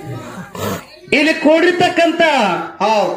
ಇಲ್ಲಿ ಕೂಡಿರ್ತಕ್ಕಂತ ಹೌದು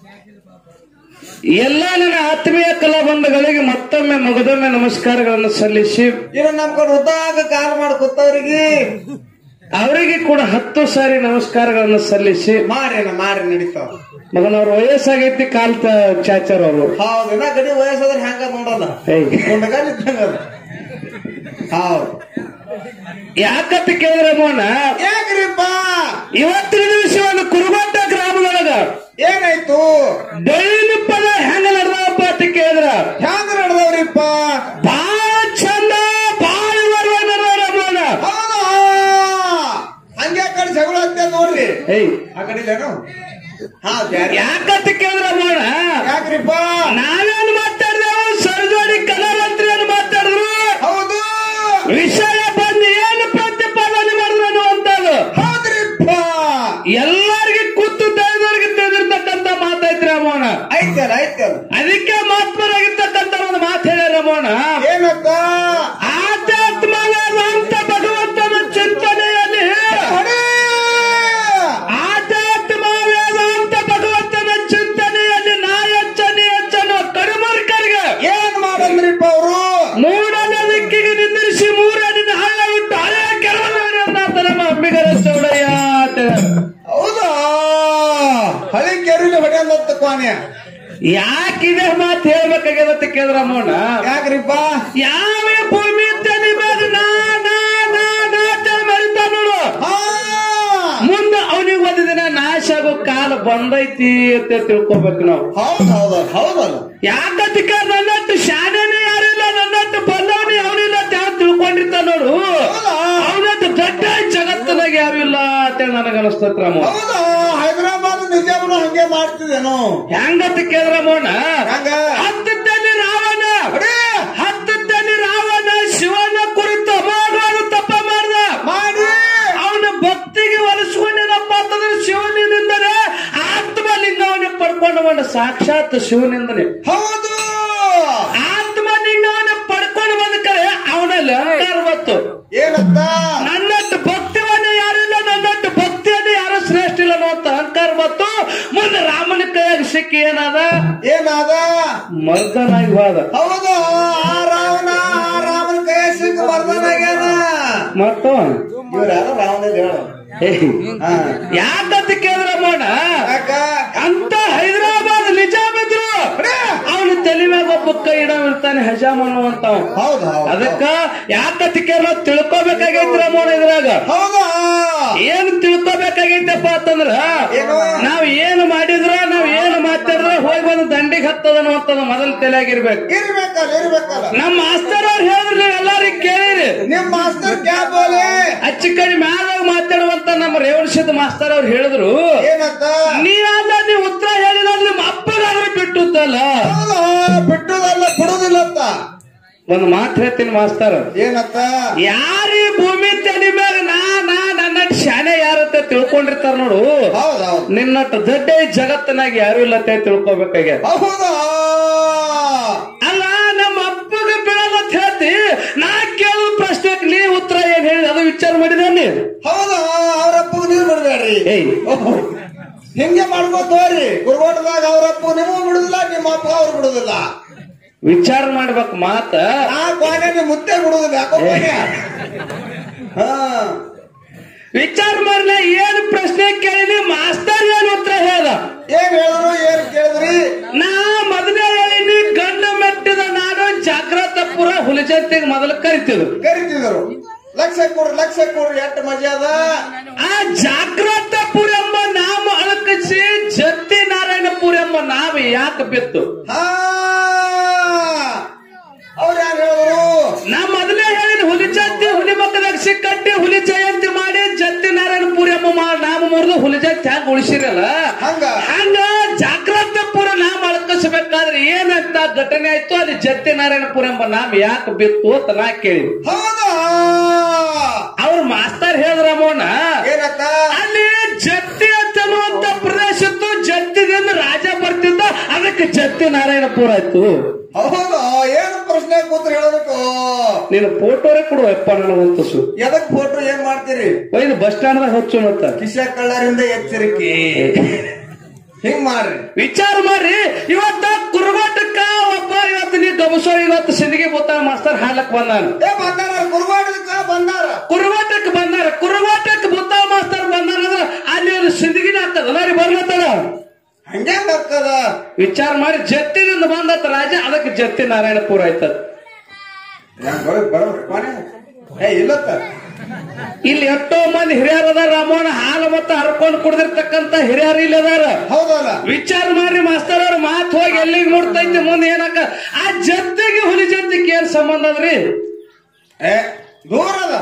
ಎಲ್ಲ ನನ್ನ ಆತ್ಮೀಯ ಕಲಾಬಂಧಗಳಿಗೆ ಮತ್ತೊಮ್ಮೆ ಮಗದೊಮ್ಮೆ ನಮಸ್ಕಾರಗಳನ್ನು ಸಲ್ಲಿಸಿ ಇನ್ನು ನಮ್ ಕಡೆ ಉದ್ದಾಗ ಕಾಲ್ ಮಾಡಿ ಕೂತವ್ರಿಗೆ ಅವರಿಗೆ ಕೂಡ ಹತ್ತು ಸಾರಿ ನಮಸ್ಕಾರಗಳನ್ನು ಸಲ್ಲಿಸಿ ಮಾರೇನ ಮಾರಿ ನಡೀತಾವ ಮಗನವ್ರ ವಯಸ್ಸಾಗೈತಿ ಕಾಲ್ ಚಾಚಾರ ಅವರು ಹೌದು ಇನ್ನ ಗಡಿ ವಯಸ್ಸಾದ್ರೆ ಹೆಂಗ ನೋಡಲ್ಲ ಏಯ್. ಗುಂಡಗಾಲ್ ಇದ್ದಂಗ ಅದು. ಹೌದು ಯಾಕಂತ ಕೇಳಿದ್ರೆ ಮೋನ ಯಾಕ್ರಿಪ್ಪ ಇವತ್ತಿನ ದಿವಸ ಒಂದು ಕುರುಬಟ್ಟ ಗ್ರಾಮದೊಳಗ ಏನಾಯ್ತು ಡೈಲಿ ಪದ ಹೆಂಗ ನಡೆದಪ್ಪ ಅಂತ ಕೇಳಿದ್ರ ಹ್ಯಾಂಗ ನಡೆದವ್ರಿಪ್ಪ ಬಾಳ ಚಂದ ಬಾಳ ನಡೆದವ್ರ ಮೋನ ಹೌದಾ ಹಂಗೆ ಆ ಕಡೆ ಜಗಳ ಆಗ್ತದೆ ನೋಡ್ರಿ ಏಯ್ ಆ ಕಡೆ ಇಲ್ಲೇನು ಹಾ ಬ್ಯಾರೆ. ಯಾಕಂತ ಕೇಳಿದ್ರ ಮೋನ ಯಾಕ್ರಿಪ್ಪ ನಾವೇನು ಮಾತಾಡಿದೆವು ಸರ್ಜೋಡಿ ಕಲಾವಂತರೇನು ಮಾತಾಡಿದ್ರು ಹೌದು ವಿಷಯ ಬಂದು ಏನು ಪ್ರತಿಪಾದನೆ ಮಾಡಿದ್ರು ಅನ್ನುವಂಥದ್ದು ಹೌದ್ರಿಪ್ಪ ಎಲ್ಲರಿಗೆ ಕೂತು ತಿಳಿದವರಿಗೆ ತಿಳಿದಿರ್ತಕ್ಕಂಥ ಮಾತೈತ್ರಿ ರಮೋಣ ಐತಲ್ಲ ಐತಲ್ಲ ಅದಕ್ಕೆ ಮಹಾತ್ಮರಾಗಿರ್ತಕ್ಕಂಥ ಒಂದು ಮಾತು ಹೇಳ ರಮೋಣ ಏನತ್ತ ಆಧ್ಯಾತ್ಮವಾದ ಅಂತ ಭಗವಂತನ ಚಿಂತನೆಯಲ್ಲಿ ಹೊಡೆ. ಆಧ್ಯಾತ್ಮವಾದ ಅಂತ ಭಗವಂತನ ಚಿಂತನೆಯಲ್ಲಿ ನಾ ಹೆಚ್ಚ ನೀ ಹೆಚ್ಚನು ಕಡಿಮರ್ಕರಿಗೆ ಏನ್ ಮಾಡಂದ್ರಿಪ್ಪ ಅವರು ಮೂರನೇ ದಿಕ್ಕಿಗೆ ನಿಂದಿರಿಸಿ ಮೂರನೇ ಹಳ್ಳ ಬಿಟ್ಟು ಹಳೆಯ ಕೆಲವನ್ನ ನಮ್ಮ ಅಂಬಿಗರ ಚೌಡಯ್ಯ ಅಂತ ಹೇಳಿ. ಹೌದಾ ಹಳಿ ಕೆರುಲಿ ಹೊಡೆಯಲ್ಲ ಕ್ವಾನೆ ಯಾಕಿದೆ ಮಾತು ಹೇಳ್ಬೇಕಾಗ್ಯದ ಅಂತ ಕೇಳಿದ್ರ ಅಮ್ಮಣ್ಣ ಯಾಕ್ರಿಪ್ಪ ಯಾವ ಭೂಮಿ ತಲೆ ಮೇಲೆ ನಾ ನಾ ನಾ ನಾ ಅಂತ ಮರಿತಾ ನೋಡು ಹಾ ಮುಂದೆ ಅವನಿಗೆ ಒಂದು ದಿನ ನಾಶ ಆಗೋ ಕಾಲ ಬಂದೈತಿ ಅಂತ ತಿಳ್ಕೊಬೇಕು ನಾವು ಹೌದ್ ಹೌದಲ್ಲ ಹೌದಲ್ಲ ಯಾಕಂತ ಕೇಳಿದ್ರೆ ನನ್ನಟ್ಟು ಶಾಣೆನೇ ಯಾರಿಲ್ಲ ನನ್ನಟ್ಟು ಬಲ್ಲವನೇ ಅವನಿಲ್ಲ ಅಂತ ಯಾರು ತಿಳ್ಕೊಂಡಿರ್ತ ನೋಡು ಹೌದಾ ಅವನಟ್ಟು ದೊಡ್ಡ ಜಗತ್ತಿನಾಗ ಯಾರು ಇಲ್ಲ ಅಂತ ನನಗ ಅನಸ್ತತ್ರ ಅಮ್ಮ ಹೌದಾ ಹೈದರಾಬಾದ್ ನಿಜಾಮನು ಹಂಗೆ ಮಾಡ್ತಿದ್ದೇನು ಹೆಂಗಂತ ಕೇಳಿದ್ರ ಮೋಣ ಹಂಗ ಹತ್ತದಲ್ಲಿ ರಾವಣ ಹೊಡೆ. ಹತ್ತದಲ್ಲಿ ರಾವಣ ಶಿವನ ಕುರಿತು ಅಮೋಘವಾದ ತಪ್ಪ ಮಾಡ್ದ ಮಾಡಿ ಅವನ ಭಕ್ತಿಗೆ ಒಲಿಸ್ಕೊಂಡೇನಪ್ಪ ಅಂತಂದ್ರೆ ಶಿವನಿಂದಲೇ ಆತ್ಮಲಿಂಗವನ್ನ ಪಡ್ಕೊಂಡು ಬಂದ ಸಾಕ್ಷಾತ್ ಶಿವನಿಂದಲೇ ಹೌದು ಆತ್ಮಲಿಂಗವನ್ನ ಪಡ್ಕೊಂಡು ಬಂದ ಕರೆ ಅವನಲ್ಲಿ ಅಹಂಕಾರ ಬತ್ತು ಏನತ್ತ ನನ್ನಟ್ಟು ಭಕ್ತಿವನ್ನ ಯಾರಿಲ್ಲ ನನ್ನಟ್ಟು ಭಕ್ತಿಯನ್ನು ಯಾರು ಶ್ರೇಷ್ಠ ಇಲ್ಲ ಅನ್ನೋ ಅಂತ ಅಹಂಕಾರ ಬತ್ತು ಮುಂದೆ ರಾಮನ ಕೈಯಾಗ ಸಿಕ್ಕಿ ಏನಾದ ಏನಾದ ಮರ್ದನಾಗಿ ಹೋದ ಹೌದು ಆ ರಾವಣ ಆ ರಾಮನ ಕೈ ಸಿಕ್ಕ ಬರ್ದನಾಗ್ಯಾನ ಮತ್ತು ಇವ್ರ ಯಾರೋ ರಾವಣ ಹೇಳ ಹಾ ಯಾಕಂತ ಕೇಳಿದ್ರ ಮೋಣ ಯಾಕ ಅಂತ ಹೈದರಾಬಾದ್ ನಿಜಾಮ್ ಇದ್ರು ಅವನು ತಲೆ ಮ್ಯಾಗ ಒಬ್ಬ ಕೈ ಇಡವ್ ಇರ್ತಾನೆ ಹಜಾಮ್ ಅನ್ನುವಂತವ ಹೌದು ಹೌದು ಅದಕ್ಕ ಯಾಕಂತ ಕೇಳ ತಿಳ್ಕೊಬೇಕಾಗೈತಿ ಮೋಣ ಇದ್ರಾಗ ಹೌದಾ ಏನ್ ತಿಳ್ಕೊಬೇಕಾಗೈತಪ್ಪ ಅಂತಂದ್ರ ಏನು? ನಾವ್ ಏನು ಮಾಡಿದ್ರ ನಾವ್ ಏನು ಮಾತಾಡಿದ್ರ ಹೋಗಿ ಬಂದು ದಂಡಿಗೆ ಹತ್ತದ ಅನ್ನುವಂಥದ್ದು ಮೊದಲು ತಲೆಯಾಗಿರ್ಬೇಕು ಇರ್ಬೇಕಲ್ಲ ಇರ್ಬೇಕಲ್ಲ ನಮ್ಮ ಮಾಸ್ತರ್ ಅವ್ರು ಹೇಳಿದ್ರು ನೀವು ಎಲ್ಲಾರಿಗೆ ಕೇಳಿರಿ ನಿಮ್ ಮಾಸ್ತರ್ ಕ್ಯಾಬ್ ಬೋಲೆ ಅಚ್ಚಿ ಕಡೆ ಮ್ಯಾಲಾಗ ಮಾತಾಡುವಂತ ನಮ್ಮ ರೇವಣಸಿದ್ದ ಮಾಸ್ತರ್ ಅವ್ರು ಹೇಳಿದ್ರು ಏನಂತ ನೀವಲ್ಲ ನೀವು ಉತ್ತರ ಹೇಳಿಲ್ಲ ನಿಮ್ಮ ಅಪ್ಪಗಾದ್ರೂ ಬಿಟ್ಟುತ್ತಲ್ಲ ಹೌದಾ ಬಿಟ್ಟುದಲ್ಲ ಬಿಡುದಿಲ್ಲತ್ತ ಒಂದು ಮಾತು ಹೇಳ್ತೀನಿ ಮಾಸ್ತರ್ ಏನತ್ತ ಯಾರೀ ಭೂಮಿ ತಲೆ ಮ್ಯಾಗ ನಾ ನಾ ನನ್ನ ಶಾನೆ ಯಾರತ್ತ ತಿಳ್ಕೊಂಡಿರ್ತಾರ ನೋಡು ಹೌದ್ ಹೌದ್ ನಿನ್ನಟ್ಟು ದೊಡ್ಡ ಈ ಜಗತ್ತಿನಾಗ ಯಾರು ಇಲ್ಲ ಅಂತ ತಿಳ್ಕೊಬೇಕಾಗ್ಯದ ಹೌದಾ ಅಲ್ಲ ನಮ್ಮ ಅಪ್ಪಗ ಬೀಳಲ್ಲ ಅಂತ ಹೇಳ್ತಿ ನಾ ಕೇಳೋ ಪ್ರಶ್ನೆಗೆ ನೀ ಉತ್ತರ ಏನ್ ಹೇಳಿ ಅದು ವಿಚಾರ ಮಾಡಿದಾನೆ ಹೌದಾ ಅವ್ರಪ್ಪ ನೀವ್ ಬಿಡ್ಬೇಡ್ರಿ ಏಯ್ ಓಹೋ. ಹಿಂಗೆ ಮಾಡ್ಕೋತ ಹೋರಿ ಗುರುಗೋಟದಾಗ ಅವ್ರಪ್ಪ ನಿಮಗೂ ಬಿಡುದಿಲ್ಲ ನಿಮ್ಮ ಅಪ್ಪ ಅವ್ರು ಬಿಡುದಿಲ್ಲ ವಿಚಾರ ಮಾಡ್ಬೇಕು ಮಾತ ಆ ಕೊನೆ ನಿಮ್ ಮುತ್ತೆ ಬಿಡುದಿಲ್ಲ ಯಾಕೋ ಕೊನೆ? ಹಾ ವಿಚಾರ ಮಾಡ್ಲ ಏನ್ ಪ್ರಶ್ನೆ ಕೇಳಿದ್ವಿ ಮಾಸ್ತರ್ ಏನ್ ಉತ್ತರ ಹೇಳ್ದ ಏನ್ ಹೇಳಿದ್ರು ಏನ್ ಕೇಳಿದ್ರಿ ನಾ ಮೊದಲೇ ಹೇಳಿನಿ ಗಂಡ ಮೆಟ್ಟಿದ ನಾಡು ಜಾಗ್ರತಪುರ ಹುಲಿಜಂತಿಗೆ ಮೊದಲು ಕರಿತಿದ್ರು ಕರಿತಿದ್ರು ಲಕ್ಷ ಕೊಡ್ರಿ ಲಕ್ಷ ಕೊಡ್ರಿ ಎಷ್ಟು ಮಜಾ ಅದ ಆ ಜಾಗ್ರತಪುರ ಎಂಬ ನಾಮ ಅಳಕಸಿ ಜತ್ತಿ ನಾರಾಯಣಪುರ ಎಂಬ ನಾಮ ಯಾಕೆ ಬಿತ್ತು ಹಾ ಅವ್ರ ಯಾರು ಹೇಳಿದ್ರು ನಾ ಮೊದಲೇ ಹೇಳಿನಿ ಹುಲಿ ಜತ್ತಿ ಹುಲಿ ಮಕ್ಕದಾಗ ಸಿಕ್ಕಟ್ಟಿ ಹುಲಿ ಜಯಂತಿ ಮಾಡಿ ಜತ್ತಿ ನಾರಾಯಣಪುರ ಎಂಬ ಮಾ- ನಾಮ ಮುರಿದು ಹುಲಿ ಜಯಂತಿ ಹ್ಯಾಂಗ ಉಳಿಸಿರಲ್ಲ ಹಂಗ ಹಂಗ ಜಾಗ್ರತಪುರ ನಾಮ ಅಳಕಿಸಬೇಕಾದ್ರೆ ಏನಂತ ಘಟನೆ ಆಯ್ತು ಅಲ್ಲಿ ಜತ್ತಿ ನಾರಾಯಣಪುರ ಎಂಬ ನಾಮ ಯಾಕೆ ಬಿತ್ತು ಅಂತ ನಾ ಕೇಳಿ ಹೌದಾ ಅವ್ರ ಮಾಸ್ತರ್ ಹೇಳಿದ್ರಮ್ಮೋಣ ಏನತ್ತ ಅಲ್ಲಿ ಜತ್ತಿ ಅಂತನ್ನುವಂತ ಪ್ರದೇಶ ಇತ್ತು ಜತ್ತಿದಿಂದ ರಾಜ ಬರ್ತಿದ್ದ ಅದಕ್ಕೆ ಜತ್ತಿ ನಾರಾಯಣಪುರ ಆಯ್ತು ಹೌದಾ ಏನು ಪ್ರಶ್ನೆ ಕೂತ್ರು ಹೇಳಬೇಕು ನೀನು ಫೋಟೋರೇ ಕೊಡು ಅಪ್ಪ ನನಗಂತ ಸು ಎದಕ್ ಫೋಟೋ ಏನ್ ಮಾಡ್ತೀರಿ ಒಯ್ದು ಬಸ್ ಸ್ಟ್ಯಾಂಡ್ ದಾಗ ಹಚ್ಚು ಮತ್ತ ಕಿಶ ಕಳ್ಳರಿಂದ ಎಚ್ಚರಿಕೆ ಹಿಂಗ್ ಮಾಡ್ರಿ ವಿಚಾರ ಮಾಡ್ರಿ ಇವತ್ತ ಕುರುಗೋಟಕ್ಕ ಒಬ್ಬ ಇವತ್ತು ನೀ ಗಮಸೋ ಇವತ್ತು ಸಿಂದಗಿ ಬುತ್ತ ಮಾಸ್ತರ್ ಹಾಲಕ್ ಬಂದಾನ ಏ ಬಂದಾರ ಕುರ್ಗೋಡದಕ್ಕ ಬಂದಾರ ಕುರುಗೋಟಕ್ ಬಂದಾರ ಕುರುಗೋಟಕ್ ಬುತ್ತ ಮಾಸ್ತರ್ ಬಂದಾರ ಅಂದ್ರ ಅಲ್ಲಿ ಒಂದು ಸಿಂದಗಿನ ಆಗ್ತದ ರೀ ಬರ್ಲತ್ತದ ಹಂಗೆ ಬರ್ತದ ವಿಚಾರ ಮಾಡಿ ಜತ್ತಿನಿಂದ ಬಂದತ್ತ ರಾಜ ಅದಕ್ಕೆ ಜತ್ತಿ ನಾರಾಯಣಪುರ ಆಯ್ತದ ಹೆಂಗ್ ಬರೋದ್ ಬರೋಬ್ರಿ ಕೊನೆ ಏ ಇಲ್ಲತ್ತ ಇಲ್ಲಿ ಎಷ್ಟೋ ಮಂದಿ ಹಿರಿಯರ್ ಅದಾರ ರಾಮೋನ ಹಾಲು ಮತ್ತ ಹರ್ಕೊಂಡು ಕುಡ್ದಿರ್ತಕ್ಕಂತ ಹಿರಿಯರು ಇಲ್ಲಿ ಅದಾರ ಹೌದಲ್ಲ ವಿಚಾರ ಮಾಡ್ರಿ ಮಾಸ್ತರ್ ಅವ್ರ ಮಾತು ಹೋಗಿ ಎಲ್ಲಿಗೆ ಮುಟ್ತೈತಿ ಮುಂದೆ ಏನಕ್ಕ ಆ ಜತ್ತಿಗೆ ಹುಲಿ ಜತ್ತಿಗೆ ಏನ್ ಸಂಬಂಧ ಅದ್ರಿ ಏ ದೂರ ಅದ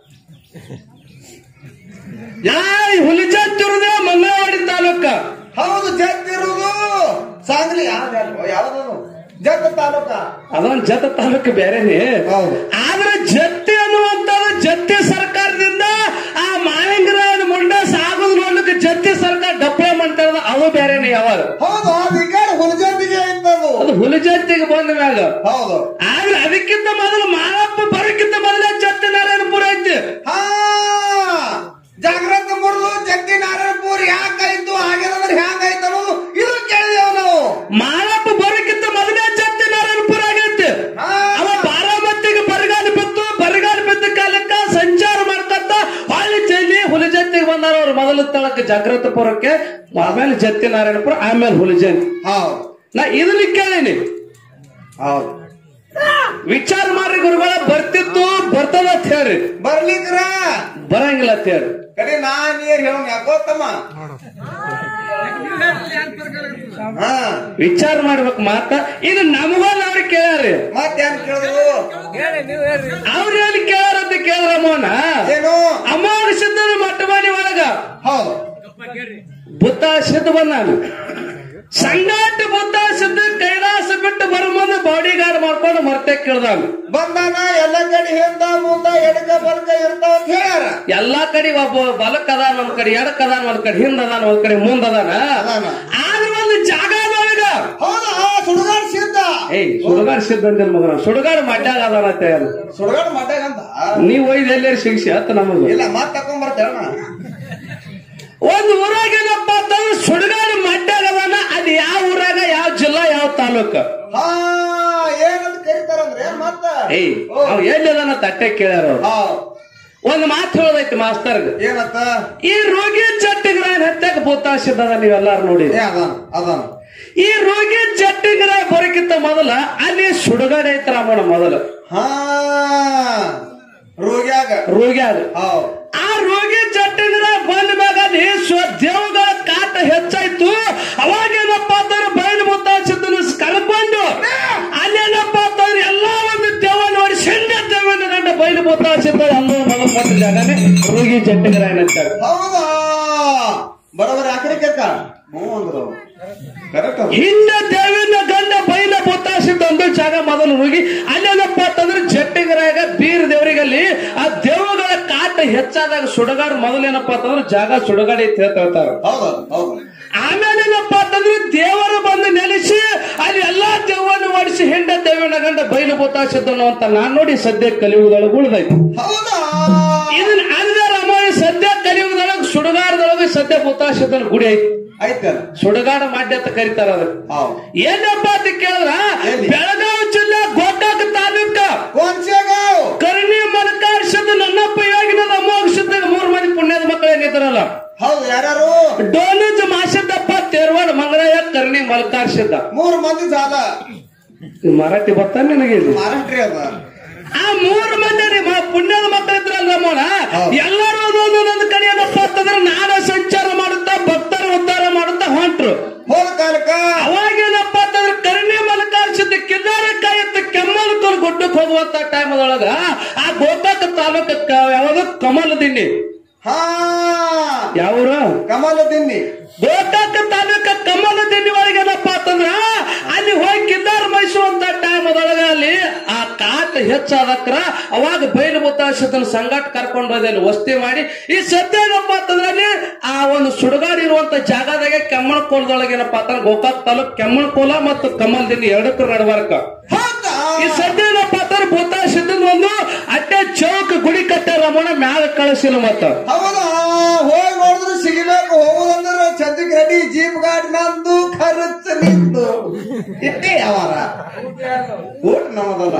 ಯಾ ಈ ಹುಲಿ ಜತ್ತಿರುದೇ ಮಂಗಳವಾಡಿ ತಾಲೂಕ ಹೌದು ಜತ್ ಇರುವುದು ಸಾಂಗ್ಲಿ ಯಾವ್ದದು ಜತ್ ತಾಲೂಕ ಅದೊಂದ್ ಜತ ತಾಲೂಕು ಬೇರೆನೆ ಹೌದು. ಆದ್ರೆ ಜತ್ತಿ ಅನ್ನುವಂಥದ್ದು ಜತ್ತಿ ಸರ್ಕಾರದಿಂದ ಆ ಮಾಳಿಂಗರಾಯನ ಮುಂಡ ಸಾಗುದು ನೋಡ್ಲಿಕ್ಕೆ ಜತ್ತಿ ಸರ್ಕಾರ ಡಪ್ಪಳೆ ಮಾಡ್ತಾರ ಅದು ಬೇರೆನೆ ಯಾವಾಗ ಹೌದು ಅದು ಈ ಕಡೆ ಹುಲಜಂತಿಗೆ ಇದ್ದದು ಅದು ಹುಲಿ ಜತ್ತಿಗೆ ಬಂದ ಮ್ಯಾಗ ಹೌದು ಆದ್ರೆ ಅದಕ್ಕಿಂತ ಮೊದಲು ಮಾಳಪ್ಪ ಬರೋಕ್ಕಿಂತ ಮೊದಲೇ ಜತ್ತಿ ನಾರಾಯಣಪುರ ಐತಿ ಹಾ ಜಾಗ್ರತ ಮುರಿದು ಜಗ್ಗಿ ನಾರಾಯಣಪುರ ಯಾಕಾಯ್ತು ಹಾಗೇನಂದ್ರೆ ಹ್ಯಾಂಗಾಯ್ತು ಅನ್ನೋದು ಇದು ಕೇಳಿದೆವು ನಾವು ಮಾಳಪ್ಪ ಬರೋಕ್ಕಿಂತ ಮೊದಲೇ ಜತ್ತಿ ನಾರಾಯಣಪುರ ಆಗೈತಿ ಹಾ. ಅವ ಬಾರಾಮತಿಗೆ ಬರಗಾಲ ಬಿತ್ತು ಬರಗಾಲ ಬಿದ್ದ ಕಾಲಕ್ಕ ಸಂಚಾರ ಮಾಡ್ಕೊಂತ ಹೊಳ್ಳಿ ಚೆಲ್ಲಿ ಹುಲಿ ಜತ್ತಿಗೆ ಬಂದಾರ ಅವ್ರು ಮೊದಲ ತಳಕ್ಕೆ ಜಾಗೃತಪುರಕ್ಕೆ ಆಮೇಲೆ ಜತ್ತಿ ನಾರಾಯಣಪುರ ಆಮೇಲೆ ಹುಲಿ ಜಯಂತಿ ಹೌದು ನಾ ಇದನ್ನ ಕೇಳೀನಿ ಹೌದು ವಿಚಾರ ಮಾಡ್ರಿ ಗುರುಗಳ ಬರ್ತಿತ್ತು ಬರ್ತದ ಅಂತ ಹೇಳ್ರಿ ಬರ್ಲಿಕ್ರ ಬರಂಗಿಲ್ಲ ಅಂತ ಹೇಳ್ರಿ ಕಡೆ ನಾ ನೀರ್ ಹೇಳೋನ್ ಯಾಕೋತ್ತಮ್ಮ ಹಾ ವಿಚಾರ ಮಾಡ್ಬೇಕು ಮಾತ ಇದು ನಮಗಲ್ಲ ಅವ್ರಿಗೆ ಕೇಳ್ಯಾರಿ ಮತ್ತೇನ್ ಕೇಳಿದ್ರು ಅವ್ರ ಎಲ್ಲಿ ಕೇಳ್ಯಾರ ಅಂತ ಕೇಳಿದ್ರ ಮೋನ ಏನು ಅಮ್ಮವ್ರ ಸಿದ್ಧದ ಮಟ್ಟಮಾನಿ ಒಳಗ ಹೌದು ಬುದ್ಧ ಸಿದ್ಧ ಬಂದಾನ ಸಂಗಾಟ ಬುದ್ಧ ಸಿದ್ಧ ಕೈಲಾಸ ಬಿಟ್ಟು ಬರುಮಂದ ಬಾಡಿ ಗಾರ್ಡ್ ಮಾಡ್ಕೊಂಡು ಮರ್ತೆ ಕೇಳ್ದಾನ ಬಂದಾನ ಎಲ್ಲ ಕಡೆ ಹಿಂದ ಮುಂದ ಎಡಕ ಬಲಕ ಇರ್ತಾವ ಅಂತ ಹೇಳ್ಯಾರ ಎಲ್ಲಾ ಕಡೆ ಒಬ್ಬ ಬಲಕ್ ಅದಾನ ಒಂದ್ ಕಡೆ ಎಡಕ್ ಅದಾನ ಒಂದ್ ಕಡೆ ಹಿಂದ್ ಅದಾನ ಒಂದ್ ಕಡೆ ಮುಂದ್ ಅದಾನ ಅದಾನ. ಆದ್ರ ಒಂದು ಜಾಗದೊಳಗ ಹೌದಾ ಸುಡುಗಾಡ್ ಸಿದ್ಧ ಏಯ್ ಸುಡುಗಾಡ್ ಸಿದ್ಧ ಅಂದಿಲ್ಲ ಮಗನ ಸುಡುಗಾಡ್ ಮಡ್ಯಾಗ ಅದಾನ ಅಂತ ಹೇಳ ಸುಡುಗಾಡ್ ಮಟ್ಟಾಗಂತ ನೀವ್ ಒಯ್ದು ಎಲ್ಲೇರಿ ಶಿಕ್ಷೆ ಅತ್ತ ನಮಗ ಇಲ್ಲ ಮತ್ ತಕೊಂಡ್ ಬರ್ತೇಳ ಒಂದ್ ಊರಾಗ ಏನಪ್ಪ ಅಂತಂದ್ರೆ ಸುಡುಗಾಡು ಮಡ್ಯಾಗ ಅದಾನ ಅದ್ ಯಾವ ಊರಾಗ ಯಾವ ಜಿಲ್ಲಾ ಯಾವ ತಾಲೂಕ ಹಾ ಏನಂತ ಕರೀತಾರಂದ್ರೆ ಏನ್ ಮತ್ತ ಏಯ್ ಓ. ಅವ್ ಎಲ್ಲಿ ಅದಾನ ತಟ್ಟೆ ಕೇಳ್ಯಾರ ಅವ್ರು ಹಾ ಒಂದ್ ಮಾತು ಹೇಳದೈತಿ ಮಾಸ್ತರ್ಗ ಏನತ್ತ ಈ ರೋಗಿ ಜಟ್ಟಿಗ್ರಾಯ ಹತ್ಯಾಕ ಭೂತಾಸಿದ್ದದ ನೀವೆಲ್ಲಾರು ನೋಡಿ ಏ ಅದಾನ ಅದಾನ ಈ ರೋಗಿ ಜಟ್ಟಿಗ್ರಾಯ ಬರೋಕ್ಕಿಂತ ಮೊದಲ ಅಲ್ಲಿ ಸುಡುಗಾಡೆ ಐತ್ರ ರಾಮಣ್ಣ ಮೊದಲ ಹಾ ರೋಗ್ಯಾಗ ರೋಗ್ಯಾಗ ಹೌದ್ ಆ ರೋಗಿ ಜಟ್ಟಿಗ್ರಾಯ ಬಂದ ಮ್ಯಾಗ ಅಲ್ಲಿ ಸ್ವ ದೇವಗಳ ಕಾಟ ಹೆಚ್ಚಾಯ್ತು ಅವಾಗೇನಪ್ಪ ಅಂತಂದ್ರೆ ಬಯಲು ಮುತ್ತಾಸಿದ್ದನ್ನು ಕಳ್ಕೊಂಡು ಅಲ್ಲೇನಪ್ಪ ಅಂತಂದ್ರೆ ಎಲ್ಲಾ ಒಂದು ದೇವ ನೋಡಿ ಸಣ್ಣ ದೇವನ ಗಂಡ ಬಯಲು ಮುತ್ತಾಸಿದ್ದ ಎಲ್ಲೋ ಮಗ ಕೊಟ್ಟ ಜಾಗನೇ ರೋಗಿ ಜಟ್ಟಿಗ್ರಾಯನ ಅಂತಾರೆ ಹೌದಾ ಬರೋಬರ ಆಕಡೆ ಕೆಕ್ಕ ಹ್ಞೂ ಅಂದ್ರು ಕರೆಕ್ಟ್ ಹಿಂದೆ ದೇವಿನ ಗಂಡ ಬೈಲ ಬೊತ್ತಾಸಿದ್ದ ಒಂದು ಜಾಗ ಮೊದಲು ಹೋಗಿ ಅಲ್ಲೇನಪ್ಪ ಅಂತಂದ್ರೆ ಜಟ್ಟಿಗರಾಗ ಬೀರ್ ದೇವರಿಗಲ್ಲಿ ಆ ದೇವಗಳ ಕಾಟ ಹೆಚ್ಚಾದಾಗ ಸುಡಗಾಡು ಮೊದಲೇನಪ್ಪ ಅಂತಂದ್ರೆ ಜಾಗ ಸುಡಗಾಡಿ ಅಂತ ಹೇಳ್ತಾ ಇರ್ತಾರೆ ಹೌದು ಹೌದು ಆಮೇಲೆ ಏನಪ್ಪ ಅಂತಂದ್ರೆ ದೇವರು ಬಂದು ನೆಲೆಸಿ ಅಲ್ಲಿ ಎಲ್ಲಾ ದೇವವನ್ನು ಓಡಿಸಿ ಹಿಂಡ ದೇವನ ಗಂಡ ಬೈಲು ಬೊತ್ತಾಸಿದ್ದನು ಅಂತ ನಾನ್ ನೋಡಿ ಸದ್ಯ ಕಲಿಯುವುದೊಳಗೆ ಉಳಿದೈತಿ ಹೌದಾ ಇದನ್ನ ಅಲ್ಲದೆ ರಾಮಾಯಣ ಸದ್ಯ ಕಲಿಯುವುದೊಳಗೆ ಸುಡಗಾಡದೊಳಗೆ ಸದ್ಯ ಬೊತ್ತಾಸಿದ್ದನ ಗುಡಿ ಐತಿ ಐತಲ್ಲ ಸುಡಗಾಡ ಮಾಡ್ಯ ಅಂತ ಕರೀತಾರ ಅದಕ್ಕೆ ಹೌದು ಏನಪ್ಪ ಅಂತ ಕೇಳಿದ್ರ ಎಲ್ಲಿ? ಬೆಳಗಾವಿ ಜಿಲ್ಲೆ ಗೋಕಾಕ ತಾಲೂಕ ಕೊಂಚಗಾವ್ ಕರ್ಣಿ ಮಲಕಾರ್ಷದ ನನ್ನಪ್ಪ ಯೋಗಿನದ ಅಮೋಘ ಮೂರು ಮಂದಿ ಪುಣ್ಯದ ಮಕ್ಕಳೇನಿದ್ರಲ್ಲ ಹೌದು ಯಾರು ಡೋನಜ್ ಮಾಸಿದ್ದಪ್ಪ ತೇರ್ವಾಡ ಮಂಗಳಯ್ಯ ಕರ್ಣಿ ಮಲಕಾರ್ಷದ ಮೂರು ಮಂದಿ ಸಾಲ ಮರಾಠಿ ಬರ್ತಾನೆ ನಿನಗೆ ಇದು? ಮಹಾರಾಷ್ಟ್ರಿ ಅದ ಆ ಮೂರು ಮಂದಿ ರೀ ಮ- ಪುಣ್ಯದ ಮಕ್ಕಳು ಇದ್ರಲ್ಲ ರಮೋಣ ಹೌದು. ಎಲ್ಲರೂ ಒಂದೊಂದೊಂದು ಕಡೆ ಏನಪ್ಪ ಅಂತಂದ್ರೆ ನಾನು ಸಂಚಾರ ಮಾಡುತ್ತಾ ಭಕ್ತರ ಉದ್ಧಾರ ಮಾಡುತ್ತಾ ಹೊಂಟ್ರು ಹೋದ ಕಾಲಕ್ಕ ಅವಾಗೇನಪ್ಪ ಅಂತಂದ್ರೆ ಕರ್ಣಿ ಮಲಕಾರ್ಸಿದ್ದ ಕಿನ್ನಾರ ಕಾಯತ್ತ ಕೆಮ್ಮಲ್ಕಲ್ ಗುಡ್ಡಕ್ಕೆ ಹೋಗುವಂತ ಟೈಮ್ ಒಳಗ ಆ ಗೋಕಾಕ ತಾಲೂಕ ಯಾವಾಗ ಕಮಲ ದಿನ್ನಿ ಹಾ ಯಾವ್ರು ಕಮಲ ದಿನ್ನಿ ಗೋಕಾಕ ತಾಲೂಕ ಕಮಲ ದಿನ್ನಿ ಒಳಗೆ ಏನಪ್ಪ ಅಂತಂದ್ರ ಅಲ್ಲಿ ಹೋಗಿ ಕಿನ್ನಾರ ಮೈಸುವಂತ ಟೈಮ್ ಒಳಗ ಅಲ್ಲಿ ಆ ಕಾಟ ಹೆಚ್ಚಾದಕ್ರ ಅವಾಗ ಬಯಲು ಮುತ್ತಾಸಿದ್ದನ್ನ ಸಂಗಾಟ ಕರ್ಕೊಂಡು ಹೋದೆ ಅಲ್ಲಿ ವಸ್ತಿ ಮಾಡಿ ಈ ಸದ್ಯ ಏನಪ್ಪ ಅಂತಂದ್ರೆ ಅಲ್ಲಿ ಆ ಒಂದು ಸುಡುಗಾಡು ಇರುವಂತ ಜಾಗದಾಗೆ ಕೆಮ್ಮಳ ಕೋಲದೊಳಗೆ ಏನಪ್ಪ ಅಂತಂದ್ರೆ ಗೋಕಾಕ್ ತಾಲೂಕ್ ಕೆಮ್ಮಳ ಕೋಲ ಮತ್ತು ಕಮಲ್ ದಿನ್ನಿ ಎರಡಕ್ಕೂ ನಡಬಾರಕ ಹೌದಾ ಈ ಸದ್ಯ ಏನಪ್ಪ ಅಂತಂದ್ರೆ ಭೂತ ಸಿದ್ಧನ ಒಂದು ಚೌಕ ಗುಡಿ ಕಟ್ಟಾರ ರಮಣ ಮ್ಯಾಗ ಕಳಿಸಿಲ್ಲ ಮತ್ತ ಹೌದಾ ಹೋಗಿ ನೋಡಿದ್ರೆ ಸಿಗಬೇಕು ಹೋಗುದಂದ್ರೆ ಚಂದಿಕ್ ರೆಡಿ ಜೀಪ್ ಗಾಡಿ ನಂದು ಖರ್ಚು ನಿಂದು ಇಟ್ಟೆ ಯಾವಾರ ಊಟ ನಮ್ಮದಲ್ಲ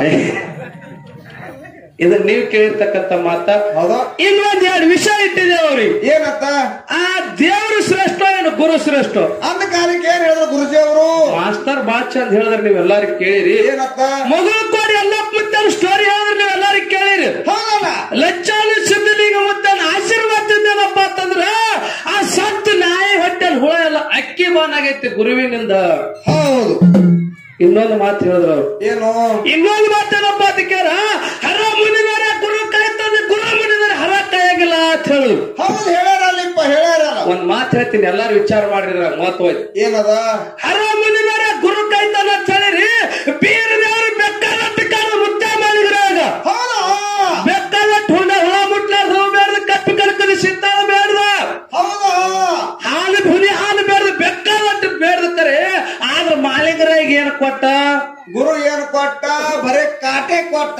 ಇದು ನೀವ್ ಕೇಳಿರ್ತಕ್ಕಂತ ಮಾತ ಹೌದಾ ಇನ್ನೊಂದ್ ಎರಡು ವಿಷಯ ಇಟ್ಟಿದೆ ಅವ್ರಿಗೆ ಏನತ್ತ ಆ ದೇವರು ಶ್ರೇಷ್ಠ ಏನು ಗುರು ಶ್ರೇಷ್ಠ ಅಂದ ಕಾಲಕ್ಕೆ ಏನ್ ಹೇಳಿದ್ರು ಗುರುಜಿ ಅವರು ಮಾಸ್ತರ್ ಬಾಳ್ ಚಂದ ಹೇಳಿದ್ರೆ ನೀವೆಲ್ಲಾರು ಕೇಳಿರಿ ಏನತ್ತ ಮಗಳು ಕೋಡಿ ಎಲ್ಲ ಮತ್ತೆ ಸ್ಟೋರಿ ಹೇಳಿದ್ರೆ ನೀವೆಲ್ಲಾರು ಕೇಳಿರಿ ಹೌದಲ್ಲ ಲಚ್ಚಾಲು ಸಿದ್ಧಲಿಂಗ ಮತ್ತೆ ಆಶೀರ್ವಾದದಿಂದೇನಪ್ಪ ಅಂತಂದ್ರ ಆ ಸತ್ತು ನಾಯಿ ಹೊಟ್ಟೆಲ್ ಹುಳ ಎಲ್ಲ ಅಕ್ಕಿ ಬಾನ್ ಆಗೈತಿ ಗುರುವಿನಿಂದ ಹೌದು ಇನ್ನೊಂದು ಮಾತು ಹೇಳಿದ್ರು ಅವ್ರು ಏನು ಇನ್ನೊಂದು ಮಾತೇನಪ್ಪ ಅದಕ್ಕೆ ಹರ ಮುನಿದರೆ ಗುರು ಕಾಯ್ತದೆ ಗುರು ಮುನಿದರೆ ಹರ ಕಾಯಾಗಿಲ್ಲ ಅಂತ ಹೇಳಿದ್ರು ಹೌದು ಹೇಳ್ಯಾರಲ್ಲಿಪ್ಪ ಹೇಳ್ಯಾರಲ್ಲ ಒಂದ್ ಮಾತು ಹೇಳ್ತೀನಿ ಎಲ್ಲಾರು ವಿಚಾರ ಮಾಡಿದ್ರ ಮಹತ್ವ ಐತಿ ಏನದ ಹರ ಮುನಿದರೆ ಗುರು ಕಾಯ್ತಾನ ಅಂತ ಹೇಳಿರಿ ಬೀರದವರು ಬೆಕ್ಕಾದಟ್ಟು ಕಾಲ ಮುದ್ದೆ ಮಾಡಿದ್ರಾಗ ಹೌದಾ ಬೆಕ್ಕಾದಟ್ಟು ಹುಂಡ ಹುಳ ಮುಟ್ಲಾರ್ದು ಬೇಡ್ದ ಕಪ್ಪಿ ಕಲ್ಕದ ಸಿದ್ಧಾಳ ಬೇಡ್ದ ಹೌದಾ ಹಾಲು ಹುಲಿ ಹಾಲು ಬೇಡ್ದ ಬೆಕ್ಕಾದಟ್ಟು ಬೇಡ್ದ ಕರೆ ಆದ್ರ ಮಾಲಿಕರಾಗ ಏನ್ ಕೊಟ್ಟ ಗುರು ಏನು ಕೊಟ್ಟ ಬರೇ ಕಾಟೆ ಕೊಟ್ಟ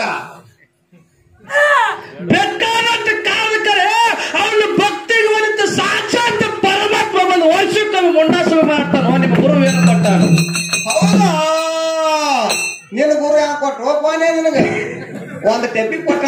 ಬೆಕ್ಕಾದಟ್ಟು ಕಾಲದ ಕರೆ ಅವನು ಭಕ್ತಿಗೆ ಒಲಿತ ಸಾಕ್ಷಾತ್ ಪರಮಾತ್ಮ ಬಂದು ವರ್ಷಕ್ಕೆ ಮುಂಡಾಸು ಮಾಡ್ತಾನೋ ನಿಮ್ಮ ಗುರು ಏನು ಕೊಟ್ಟ ಹೌದಾ ನಿನ್ನ ಗುರು ಯಾಕೆ ಕೊಟ್ಟು ಹೋಗ್ಪಾನೆ ನಿನಗೆ ಒಂದು ಟೆಪ್ಪಿ ಕೊಟ್ಟ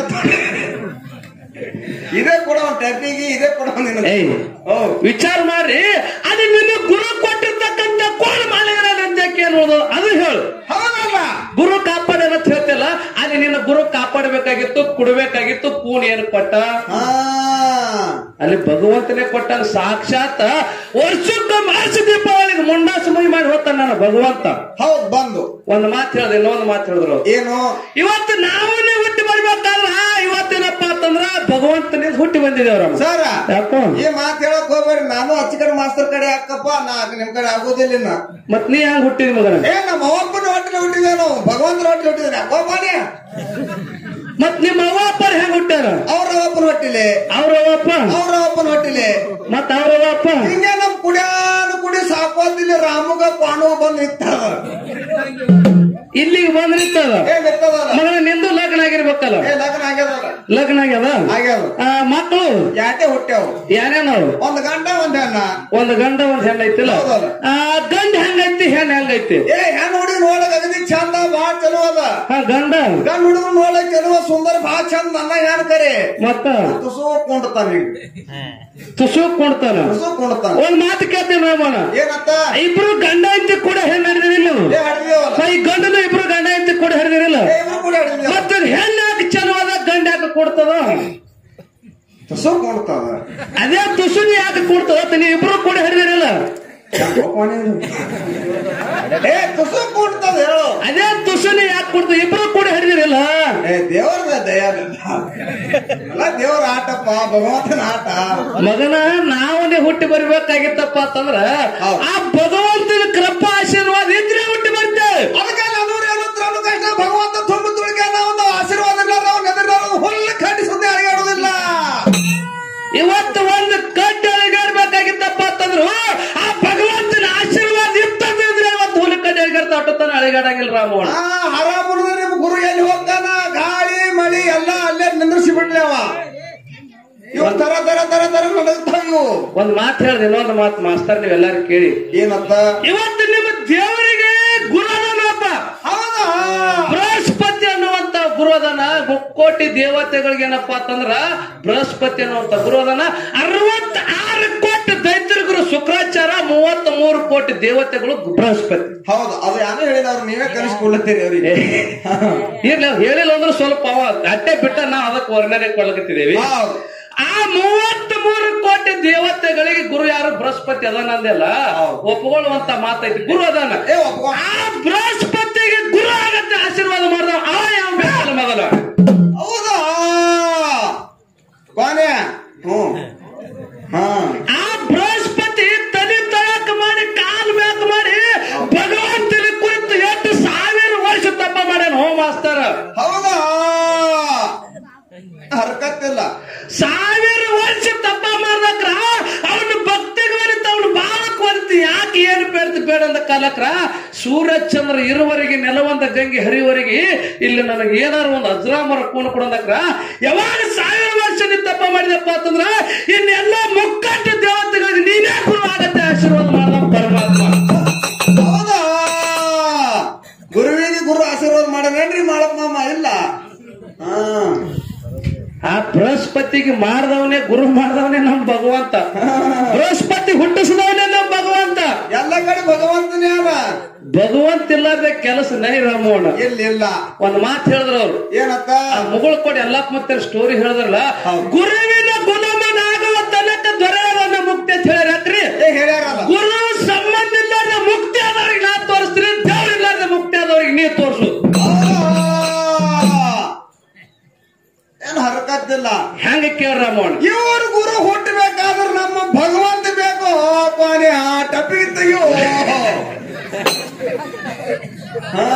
ಇದೇ ಕೊಡ ಒಂದು ಟೆಪ್ಪಿಗೆ ಇದೇ ಕೊಡ ನಿನಗೆ ಏಯ್ ಹೌದು ವಿಚಾರ ಮಾಡ್ರಿ ಅದು ನಿನ್ನ ಗುರು ಕೊಟ್ಟಿರ್ತಕ್ಕಂಥ ಕೋಣ ಮಾಲಿಕರ ನಂಜಕ್ಕೆ ಅನ್ನೋದು ಅದು ಹೇಳು ಹೌದಲ್ಲ ಗುರು ಕಾಪಾಡ್ಯಾನ ಅಂತ ಹೇಳ್ತಿಲ್ಲ ಅಲ್ಲಿ ನಿನ್ನ ಗುರು ಕಾಪಾಡಬೇಕಾಗಿತ್ತು ಕೊಡ್ಬೇಕಾಗಿತ್ತು ಕೂನ್ ಏನು ಕೊಟ್ಟ ಹಾ ಅಲ್ಲಿ ಭಗವಂತನೇ ಕೊಟ್ಟಾನ ಸಾಕ್ಷಾತ್ ವರ್ಷಕ್ಕೆ ಮಾಸ ದೀಪಾವಳಿಗೆ ಮುಂಡಾಸು ಮೈ ಮಾಡಿ ಹೋಗ್ತಾನ ನಾನು ಭಗವಂತ ಹೌದು ಬಂದು ಒಂದು ಮಾತು ಹೇಳ್ದೆ ಇನ್ನೊಂದು ಮಾತು ಹೇಳಿದ್ರು ಏನು ಇವತ್ತು ನಾವೇ ಹುಟ್ಟಿ ಬರ್ಬೇಕಾದ್ರ ಇವತ್ತೇನಪ್ಪ ಅಂತಂದ್ರ ಭಗವಂತನಿಂದ ಹುಟ್ಟಿ ಬಂದಿದ್ದೇವ್ರಮ್ಮ ಸರ ಯಾಕೋ ಈ ಮಾತು ಹೇಳಕ್ ಹೋಗ್ಬೇಡಿ ನಾನು ಅಚ್ಚ ಕಡೆ ಮಾಸ್ತರ್ ಕಡೆ ಹಾಕಪ್ಪ ನಾ ನಿಮ್ ಕಡೆ ಆಗೋದಿಲ್ಲ ಇನ್ನ. ಮತ್ ನೀ ಹೆಂಗ್ ಹುಟ್ಟಿದ ಮಗನ ಏ ನಮ್ಮ ಅವ್ವಪ್ಪನ ಹೊಟ್ಟೆಲಿ ಹುಟ್ಟಿದೆ ನಾವು ಭಗವಂತನ ಹೊಟ್ಟೆಲಿ ಹುಟ್ಟಿದ್ರೆ ಯಾಕೋಪಾನೆ ಮತ್ ನಿಮ್ಮ ಅವ್ವ ಅಪ್ಪರ ಹೆಂಗ್ ಹುಟ್ಟ್ಯಾರ ಅವ್ರ ಅವ್ವಪ್ಪನ ಹೊಟ್ಟಿಲೆ ಅವ್ರ ಅಪ್ಪ ಅವ್ರ ಅವ್ವಪ್ಪನ ಹೊಟ್ಟಿಲೆ ಮತ್ ಅವ್ರ ಅಪ್ಪ ಹಿಂಗೆ ನಮ್ ಕುಡಿಯಾನು ಕುಡಿ ಸಾಕೋದಿಲ್ಲ ರಾಮಗ ಪಾಣು ಬಂದು ನಿಂತದ ಇಲ್ಲಿಗೆ ಬಂದ್ ನಿಂತದ ಏ ನಿಂತದಲ್ಲ ಮಗನ ನಿಂದು ಲಗ್ನ ಆಗಿರ್ಬೇಕಲ್ಲ ಏ ಲಗ್ನ ಆಗ್ಯದಲ್ಲ ಲಗ್ನ ಆಗ್ಯದ ಆಗ್ಯದ ಆ, ಮಕ್ಕಳು ಯಾಟೆ ಹುಟ್ಟ್ಯಾವ ಏನೇನವ್ರು ಒಂದ್ ಗಂಡ ಒಂದ್ ಹೆಣ್ಣ ಒಂದ್ ಗಂಡ ಒಂದ್ ಹೆಣ್ಣ ಐತಿಲ್ಲ ಹೌದಲ್ಲ. ಆ ಗಂಡ ಹೆಂಗೈತಿ ಹೆಣ್ಣ ಹೆಂಗೈತಿ ಏ ಹೆಣ್ ಹುಡುಗಿ ನೋಡಕ್ ಅಗದಿ ಚಂದ ಬಾಳ ಚಲೋ ಅದ ಹಾ ಗಂಡ ಗಂಡ ಹುಡುಗ ನೋಡಕ್ ಚಲೋ ಸುಂದರ ಬಾಳ ಚಂದ ನನ್ನ ಹೆಣ್ ಕರೆ ಮತ್ತ ತುಸು ಕೊಂಡ್ತಾನ ತುಸು ಕೊಡ್ತಾನ ತುಸು ಕೊಂಡ್ತಾನ ಒಂದ್ ಮಾತು ಕೇಳ್ತೀನಿ ನೋಡೋಣ ಏನತ್ತ ಇಬ್ರು ಗಂಡ ಐತಿ ಕೂಡ ಹೆಣ್ಣು ಹಿಡಿದಿರಿಲ್ಲ ನೀವು ಏ ಹಡ್ದೇವಲ್ಲ ಈ ಗಂಡನು ಇಬ್ರು ಗಂಡ ಐತಿ ಕೂಡ ಹಿಡಿದಿರಿಲ್ಲ ಏ ಇಬ್ರು ಕೂಡ ಹಡ್ದೇವ ಮತ್ತೆ ಹೆಣ್ಣು ಯಾಕೆ ಚಲೋ ಅದ ಗಂಡ ಯಾಕೆ ಕೊಡ್ತದ ತುಸು ಕೊಂಡ್ತಾನ ಅದೇ ತುಸುನಿ ಯಾಕೆ ಕೊಡ್ತದ ಅಂತ ನೀವು ಇಬ್ರು ಕೂಡ ಹಿಡಿದಿರಿಲ್ಲ ಏ ತುಸು ಕೊಂಡ್ತದ ಹೇಳು ಅದೇ ತುಸುನಿ ಯಾಕೆ ಕೊಡ್ತದ ಇಬ್ರು ಕೂಡ ಹಿಡಿದಿರಿಲ್ಲ ಏ ದೇವರದ ದಯಾ ಅಲ್ಲ ದೇವರ ಆಟಪ್ಪ ಭಗವಂತನ ಆಟ ಮಗನ ನಾವನೇ ಹುಟ್ಟಿ ಬರ್ಬೇಕಾಗಿತ್ತಪ್ಪ ಅಂತಂದ್ರ ಹೌದು. ಆ ಭಗವಂತನ ಕೃಪಾ ಆಶೀರ್ವಾದ ಇದ್ರೆ ಹುಟ್ಟಿ ಬರ್ತೇವೆ ಅದಕ್ಕೆ ನನ್ನೂರು ಏನಂತ್ರ ಕಷ್ಟ ಭಗವಂತ ತುಂಬ ತುಳಿಕೆ ಒಂದು ಆಶೀರ್ವಾದ ಇರ್ಲಾರ್ದ ಅವ್ನ ಎದುರು ಹುಲ್ಲು ಖಂಡಿಸುತ್ತೆ ಅಳಿಗಾಡುದಿಲ್ಲ ಇವತ್ತು ಒಂದು ಕಡ್ಡಿ ಅಳಿಗಾಡ್ಬೇಕಾಗಿತ್ತಪ್ಪ ಅಂತಂದ್ರು ಆ ಭಗವಂತನ ಆಶೀರ್ವಾದ ಇತ್ತಂದ್ರೆ ಇವತ್ತು ಹುಲಿ ಕಡ್ಡಿ ಅಳಿಗಾಡ್ತಾ ಹೊಟ್ಟತಾನ ಅಳಿಗಾಡಂಗಿಲ್ಲ ರಾಮೋಣ ಆ ಹರಾಮುರದ ನಿಮ್ ಗುರು ಎಲ್ಲಿ ಹೋಗ್ತಾನ ಗಾಳಿ ಮಳಿ ಎಲ್ಲ ಅಲ್ಲೇ ನಿಂದ್ರಿಸಿ ಬಿಡ್ಲಿ ಅವ ಇವ್ ತರ ತರ ತರ ತರ ನಡಗ್ತಾವ ಇವು ಒಂದ್ ಮಾತು ಹೇಳ್ದೆ ಇನ್ನೊಂದು ಮಾತು ಮಾಸ್ತರ್ ನೀವೆಲ್ಲಾರು ಕೇಳಿ ಏನಂತ ಇವತ್ತು ನಿಮ್ಮ ದೇವರಿಗೆ ಗುರುದನಪ್ಪ ಹೌದಾ ಬೃಹಸ್ಪತಿ ಅನ್ನುವಂತ ಗುರುದನ ಮುಕ್ಕೋಟಿ ದೇವತೆಗಳಿಗೆ ಏನಪ್ಪಾ ಅಂತಂದ್ರ ಬೃಹಸ್ಪತಿ ಅನ್ನುವಂತ ಗುರುದನ ಅರವತ್ತಾರು ಕೋಟಿ ದೈತ್ಯರ ಗುರು ಶುಕ್ರಾಚಾರ ಮೂವತ್ತ್ ಮೂರು ಕೋಟಿ ದೇವತೆಗಳು ಬೃಹಸ್ಪತಿ ಹೌದು ಅದು ಯಾರು ಹೇಳಿದವ್ರು ನೀವೇ ಕಲಿಸ್ಕೊಳ್ಳುತ್ತೀರಿ ಅವ್ರಿಗೆ ಇರ್ಲಿ ಅವ್ರು ಹೇಳಿಲ್ಲ ಅಂದ್ರೆ ಸ್ವಲ್ಪ ಅವ ಅಟ್ಟೆ ಬಿಟ್ಟ ನಾವು ಅದಕ್ಕೆ ವರ್ಣನೆ ಕೊಡ್ಲಕತ್ತಿದ್ದೇವೆ ಹೌದು ಆ ಮೂವತ್ತ್ ಮೂರು ಕೋಟಿ ದೇವತೆಗಳಿಗೆ ಗುರು ಯಾರು ಬೃಹಸ್ಪತಿ ಅದಾನ ಅಂದೆಲ್ಲ ಹೌದು. ಒಪ್ಕೊಳ್ಳುವಂತ ಮಾತೈತಿ ಗುರು ಅದಾನ ಏ ಒಪ್ಕೊ ಆ ಬೃಹಸ್ಪತಿಗೆ ಗುರು ಆಗತ್ತೆ ಆಶೀರ್ವಾದ ಮಾಡಿದ ಅವ ಯಾವ ಬೇಕಲ್ಲ ಮೊದಲ ಹೌದಾ ಕೊನೆ ಹ್ಮ್ ಹಾ ಆ ಬೃಹಸ್ಪತಿ ತಲೆ ತಳಕ ಮಾಡಿ ಕಾಲ್ ಬ್ಯಾಕ್ ಮಾಡಿ ಭಗವಂತನ ಕುರಿತು ಎಷ್ಟು ಸಾವಿರ ವರ್ಷ ತಪ್ಪ ಮಾಡ್ಯಾನ ಹೋ ಮಾಸ್ತರ ಹೌದಾ ಹರ್ಕತ್ತಿಲ್ಲ ಸಾವಿರ ವರ್ಷ ತಪ್ಪ ಮಾಡ್ದಕ್ರ ಅವನು ಭಕ್ತಿಗೆ ಬರುತ್ತೆ ಅವನು ಬಾಳಕ್ ಬರುತ್ತೆ ಯಾಕೆ ಏನು ಬೇಡ್ತು ಬೇಡ ಅಂತ ಕಾಲಕ್ರ ಸೂರ್ಯಚಂದ್ರ ಇರುವರೆಗೆ ನೆಲವಂತ ಗಂಗೆ ಹರಿವರೆಗೆ ಇಲ್ಲಿ ನನಗೆ ಏನಾರು ಒಂದು ಅಜ್ರಾಮರ ಕೂಣ ಕೊಡೋದಕ್ರ ಯಾವಾಗ ಸಾವಿರ ವರ್ಷ ನೀ ತಪ್ಪ ಮಾಡಿದಪ್ಪ ಅಂತಂದ್ರ ಇನ್ನೆಲ್ಲ ಮುಕ್ಕಟ್ಟ ದೇವತೆಗಳಿಗೆ ನೀನೇ ಗುರು ಆಗತ್ತೆ ಆಶೀರ್ವಾದ ಮಾಡ ಪರಮಾತ್ಮ ಹೌದಾ ಗುರುವಿಗೆ ಗುರು ಆಶೀರ್ವಾದ ಮಾಡಬೇಡ್ರಿ ಮಾಡಪ್ಪ ಮಾಮ ಇಲ್ಲ ಹಾ ಆ ಬೃಹಸ್ಪತಿಗೆ ಮಾಡ್ದವನೇ ಗುರು ಮಾಡ್ದವನೇ ನಮ್ ಭಗವಂತ ಬೃಹಸ್ಪತಿ ಹುಟ್ಟಿಸಿದವನೇ ನಮ್ ಭಗವಂತ ಎಲ್ಲ ಕಡೆ ಭಗವಂತನೇ ಅವ ಭಗವಂತ ಇಲ್ಲದ ಕೆಲಸ ನೈ ರಾಮೋಣ ಇಲ್ಲ ಇಲ್ಲ ಒಂದ್ ಮಾತು ಹೇಳಿದ್ರ ಅವ್ರು ಏನತ್ತ ಆ ಮುಗುಳ್ ಕೊಡಿ ಎಲ್ಲಪ್ಪ ಮತ್ತೆ ಸ್ಟೋರಿ ಹೇಳಿದ್ರಲ್ಲ ಹೌದು. ಗುರುವಿನ ಗುಣಮನಾಗುವ ತನಕ ದೊರೆಯವನ್ನ ಮುಕ್ತಿ ಅಂತ ಹೇಳ್ಯಾಕ್ರಿ ಏ ಹೇಳ್ಯಾರಲ್ಲ ಗುರು ಸಂಬಂಧ ಇಲ್ಲದ ಮುಕ್ತಿ ಆದವ್ರಿಗೆ ನಾ ತೋರಿಸ್ತೀನಿ ದೇವ್ರ ಇಲ್ಲದ ಮುಕ್ತಿ ಆದವ್ರಿಗೆ ನೀ ತೋರ್ಸು ಏನು ಹರಕತ್ತಿಲ್ಲ ಹೆಂಗ ಕೇಳ ರಾಮೋಣ ಇವ್ರ ಗುರು ಹುಟ್ಟಬೇಕಾದ್ರೆ ನಮ್ಮ ಭಗವಂತ ಬೇಕು ಪಾನಿ ಆ ಟಪ್ಪಿಗೆ ತೆಗಿಯೋ ಹಾ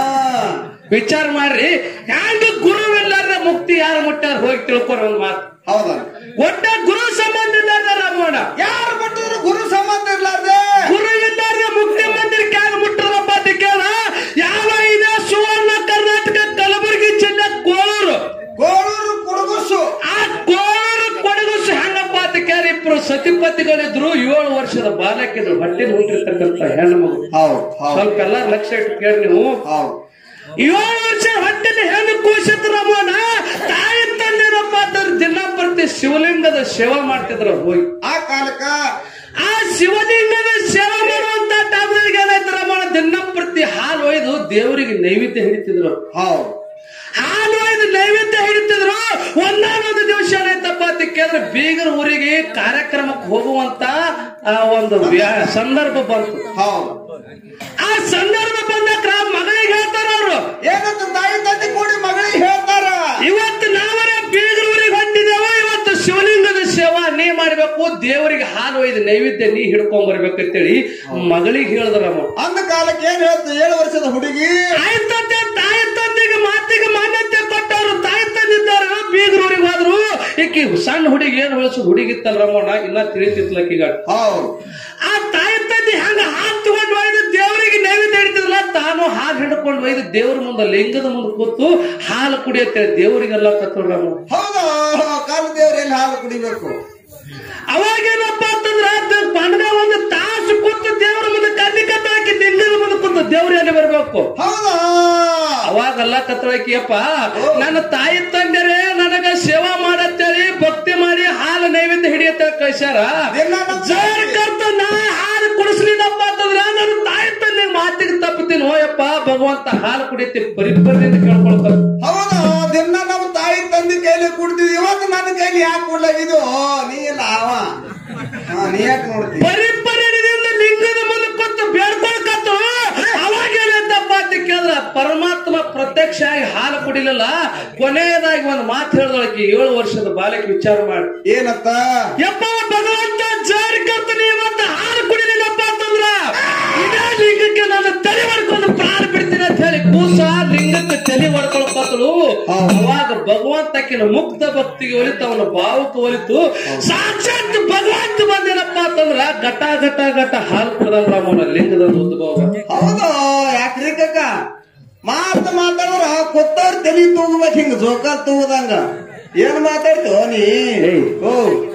ವಿಚಾರ ಮಾಡ್ರಿ ಹೆಂಗ ಗುರುವಿಲ್ಲಾರ್ದ ಮುಕ್ತಿ ಯಾರು ಮುಟ್ಟಾರ ಹೋಗಿ ತಿಳ್ಕೊರ ಒಂದ್ ಮಾತು ಹೌದಾ ಒಟ್ಟ ಗುರು ಸಂಬಂಧ ಇಲ್ಲಾರ್ದ ರಾಮೋಣ ಯಾರು ಬಿಟ್ಟಿದ್ರು ಗುರು ಸಂಬಂಧ ಇರ್ಲಾರ್ದೆ ಗುರು ಇಲ್ಲಾರ್ದ ಮುಕ್ತಿ ಮಂದಿರಕ್ಕೆ ಯಾರು ಮುಟ್ಟರಪ್ಪ ಅಂತ ಕೇಳ ಯಾವ ಇದೆ ಸುವರ್ಣ ಕರ್ನಾಟಕ ಕಲಬುರಗಿ ಜಿಲ್ಲೆ ಕೋಳೂರು ಕೋಳೂರು ಕುಡುಗುಸು ಆ ಕೋಳೂರು ಕೊಡಗುಸು ಹೆಂಗಪ್ಪ ಅಂತ ಕೇಳಿ ಇಬ್ರು ಸತಿಪತಿಗಳಿದ್ರು ಏಳು ವರ್ಷದ ಬಾಲಕಿದ್ರು ಹೊಟ್ಟೆ ಹೊಂಟಿರ್ತಕ್ಕಂಥ ಹೆಣ್ಣು ಮಗು ಹೌದು ಹೌದು ಸ್ವಲ್ಪ ಎಲ್ಲ ಲಕ್ಷ ಇಟ್ಟು ಕೇಳಿ ನೀವು ಹೌದು ಏಳು ವರ್ಷ ಹೊಟ್ಟೆಲಿ ಹೆಣ್ಣು ಕೂಸಿದ್ರು ರಮೋನ ತಾಯಿ ತಂದಿರಪ್ಪ ಅಂತಂದ್ರೆ ದಿನ ಪ್ರತಿ ಶಿವಲಿಂಗದ ಸೇವಾ ಮಾಡ್ತಿದ್ರು ಅವ್ರು ಹೋಗಿ ಆ ಕಾಲಕ್ಕ ಆ ಶಿವಲಿಂಗದ ಸೇವೆ ಮಾಡುವಂತ ಟೈಮ್ಗಳಿಗೆ ಏನಾಯ್ತು ರಮಣ ದಿನ ಪ್ರತಿ ಹಾಲು ಒಯ್ದು ದೇವರಿಗೆ ನೈವೇದ್ಯ ಹಿಡಿತಿದ್ರು ಹೌದು ಹಾಲು ಒಯ್ದು ನೈವೇದ್ಯ ಹಿಡಿತಿದ್ರು ಒಂದಾನೊಂದು ದಿವಸ ಏನಾಯ್ತಪ್ಪ ಅಂತ ಕೇಳಿದ್ರೆ ಬೀಗರ ಊರಿಗೆ ಕಾರ್ಯಕ್ರಮಕ್ಕೆ ಹೋಗುವಂತ ಆ ಒಂದು ವ್ಯಾ- ಸಂದರ್ಭ ಬಂತು ಹೌದು ಆ ಸಂದರ್ಭ ಬಂದಾಗ ಮಗಳಿಗೆ ಹೇಳ್ತಾರ ಅವರು ಏನಂತ ತಾಯಿ ತಂದೆ ಕೂಡಿ ಮಗಳಿಗೆ ಹೇಳ್ತಾರ ಇವತ್ತು ನಾವರೇ ಬೀಗರ ಊರಿಗೆ ಹೊಂಟಿದ್ದೇವೆ ಇವತ್ತು ಶಿವಲಿಂಗದ ಸೇವಾ ನೀ ಮಾಡ್ಬೇಕು ದೇವರಿಗೆ ಹಾಲು ಒಯ್ದು ನೈವೇದ್ಯ ನೀ ಹಿಡ್ಕೊಂಡ್ ಬರ್ಬೇಕಂತೇಳಿ ಮಗಳಿಗೆ ಹೇಳಿದ್ರಮ್ಮ ಅಂದ ಕಾಲಕ್ಕೆ ಏನ್ ಹೇಳ್ತು ಏಳು ವರ್ಷದ ಹುಡುಗಿ ಆಯ್ತಂತೆ ತಾಯಿ ತಂದೆಗೆ ಮಾತಿಗೆ ಮಾನ್ಯತೆ ಕೊಟ್ಟವರು ತಾಯಿ ತಂದಿದ್ದಾರ ಬೀಗ್ರೂರಿಗೆ ಹೋದ್ರು ಈಕಿ ಸಣ್ಣ ಹುಡುಗಿ ಏನ್ ಹೊಳಸು ಹುಡುಗಿತ್ತಲ್ಲ ರಮಣ ಇನ್ನ ತಿಳಿತಿತ್ಲಕ್ಕೀಗ ಹೌದು ಆ ತಾಯಿ ತಂದೆ ಹಂಗ ಹಾಲು ತಗೊಂಡು ಒಯ್ದು ದೇವರಿಗೆ ನೈವೇದ್ಯ ಹಿಡಿತಿದ್ಲ ತಾನು ಹಾಲು ಹಿಡ್ಕೊಂಡು ಒಯ್ದು ದೇವ್ರ ಮುಂದೆ ಲಿಂಗದ ಮುಂದೆ ಕೂತು ಹಾಲು ಕುಡಿಯತ್ತೆ ದೇವರಿಗೆಲ್ಲ ಕತ್ತರು ರಮಣ ಹೌದಾ ಕಾಲ ದೇವ್ರಲ್ಲಿ ಹಾಲು ಕುಡಿಬೇಕು ಅವಾಗೇನಪ್ಪ ಅಂತಂದ್ರ ಪಂಡಗ ಒಂದು ತಾಸು ಕೂತು ದೇವರ ಮುಂದೆ ಕದ್ದಿ ಕತ್ತಾಕಿ ಲಿಂಗದ ಮುಂದೆ ಕೂತು ದೇವ್ರ ಎಲ್ಲಿ ಬರ್ಬೇಕು ಹೌದಾ ಅವಾಗೆಲ್ಲ ಕತ್ತಳಕಿಯಪ್ಪ ನನ್ನ ತಾಯಿ ತಂದೆರೆ ನನಗ ಸೇವಾ ಮಾಡತ್ತೇಳಿ ಭಕ್ತಿ ಮಾಡಿ ಹಾಲು ನೈವೇದ್ಯ ಹಿಡಿಯತ್ತ ಕಳ್ಸ್ಯಾರ ದಿನ ನಮ್ಮ ಜೋರ್ ಕರ್ತ ನಾ ಹಾಲು ಕುಡಿಸ್ಲಿಲ್ಲಪ್ಪ ಅಂತಂದ್ರ ನನ್ನ ತಾಯಿ ತಂದೆ ಮಾತಿಗೆ ತಪ್ಪತೀನಿ ಹೋಯಪ್ಪ ಭಗವಂತ ಹಾಲು ಕುಡಿತಿ ಪರಿಪರಿಯಿಂದ ಕೇಳ್ಕೊಳ್ತಾರ ಹೌದಾ ದಿನ ನಮ್ಮ ತಾಯಿ ತಂದೆ ಕೈಲಿ ಕುಡ್ತೀವಿ ಇವತ್ತು ನನ್ನ ಕೈಲಿ ಯಾಕೆ ಕೊಡ್ಲಾಗಿದು ನೀ ಇಲ್ಲ ಅವ ಹಾ ನೀ ಯಾಕೆ ನೋಡ್ತಿ ಪರಿಪರಿದಿಂದ ಲಿಂಗದ ಮುಂದೆ ಕೂತು ಬೇಡ್ಕೊಳ್ಕತ್ತು ಅವಾಗ ಏನಂತಪ್ಪ ಅಂತ ಕೇಳಿದ್ರ ಪರಮಾತ್ಮ ಪ್ರತ್ಯಕ್ಷ ಆಗಿ ಹಾಲು ಕುಡಿಲಿಲ್ಲ ಕೊನೆಯದಾಗಿ ಒಂದು ಮಾತು ಹೇಳಿದೊಳಕ್ಕೆ ಏಳು ವರ್ಷದ ಬಾಲಕಿ ವಿಚಾರ ಮಾಡಿ ಏನತ್ತ ಯಪ್ಪ ಭಗವಂತ ಜಾರಿ ಕರ್ತನೆ ಇವತ್ತು ಹಾಲು ಕುಡಿಲಿಲ್ಲಪ್ಪ ಅಂತಂದ್ರ ಇದೇ ಲಿಂಗಕ್ಕೆ ನಾನು ತಲೆ ಹೊಡ್ಕೊಂಡು ಪ್ರಾಣ ಬಿಡ್ತೀನಿ ಅಂತ ಹೇಳಿ ಕೂಸ ಲಿಂಗಕ್ಕೆ ತಲೆ ಹೊಡ್ಕೊಳ್ಕತ್ತಳು ಹೌದು. ಅವಾಗ ಭಗವಂತಕ್ಕಿನ ಮುಗ್ಧ ಭಕ್ತಿಗೆ ಒಲಿತು ಅವನ ಭಾವಕ್ಕೆ ಒಲಿತು ಸಾಕ್ಷಾತ್ ಭಗವಂತ ಬಂದೇನಪ್ಪ ಅಂತಂದ್ರ ಘಟ ಘಟ ಘಟ ಹಾಲು ಕುಡ್ದಲ್ಲ ಅವನ ಲಿಂಗದ ಉದ್ಭವ ಹೌದಾ ಯಾಕ್ರಿ ಕಕ್ಕ ಮಾತ ಮಾತಾಡೋರ ಕೊತ್ತವ್ರ ತಲಿ ತೂಗ್ಬೇಕು ಹಿಂಗ ಜೋಕಾಲ್ ತೂಗದಂಗ ಏನ್ ಮಾತಾಡ್ತೀವ ನೀ ಏಯ್. ಓ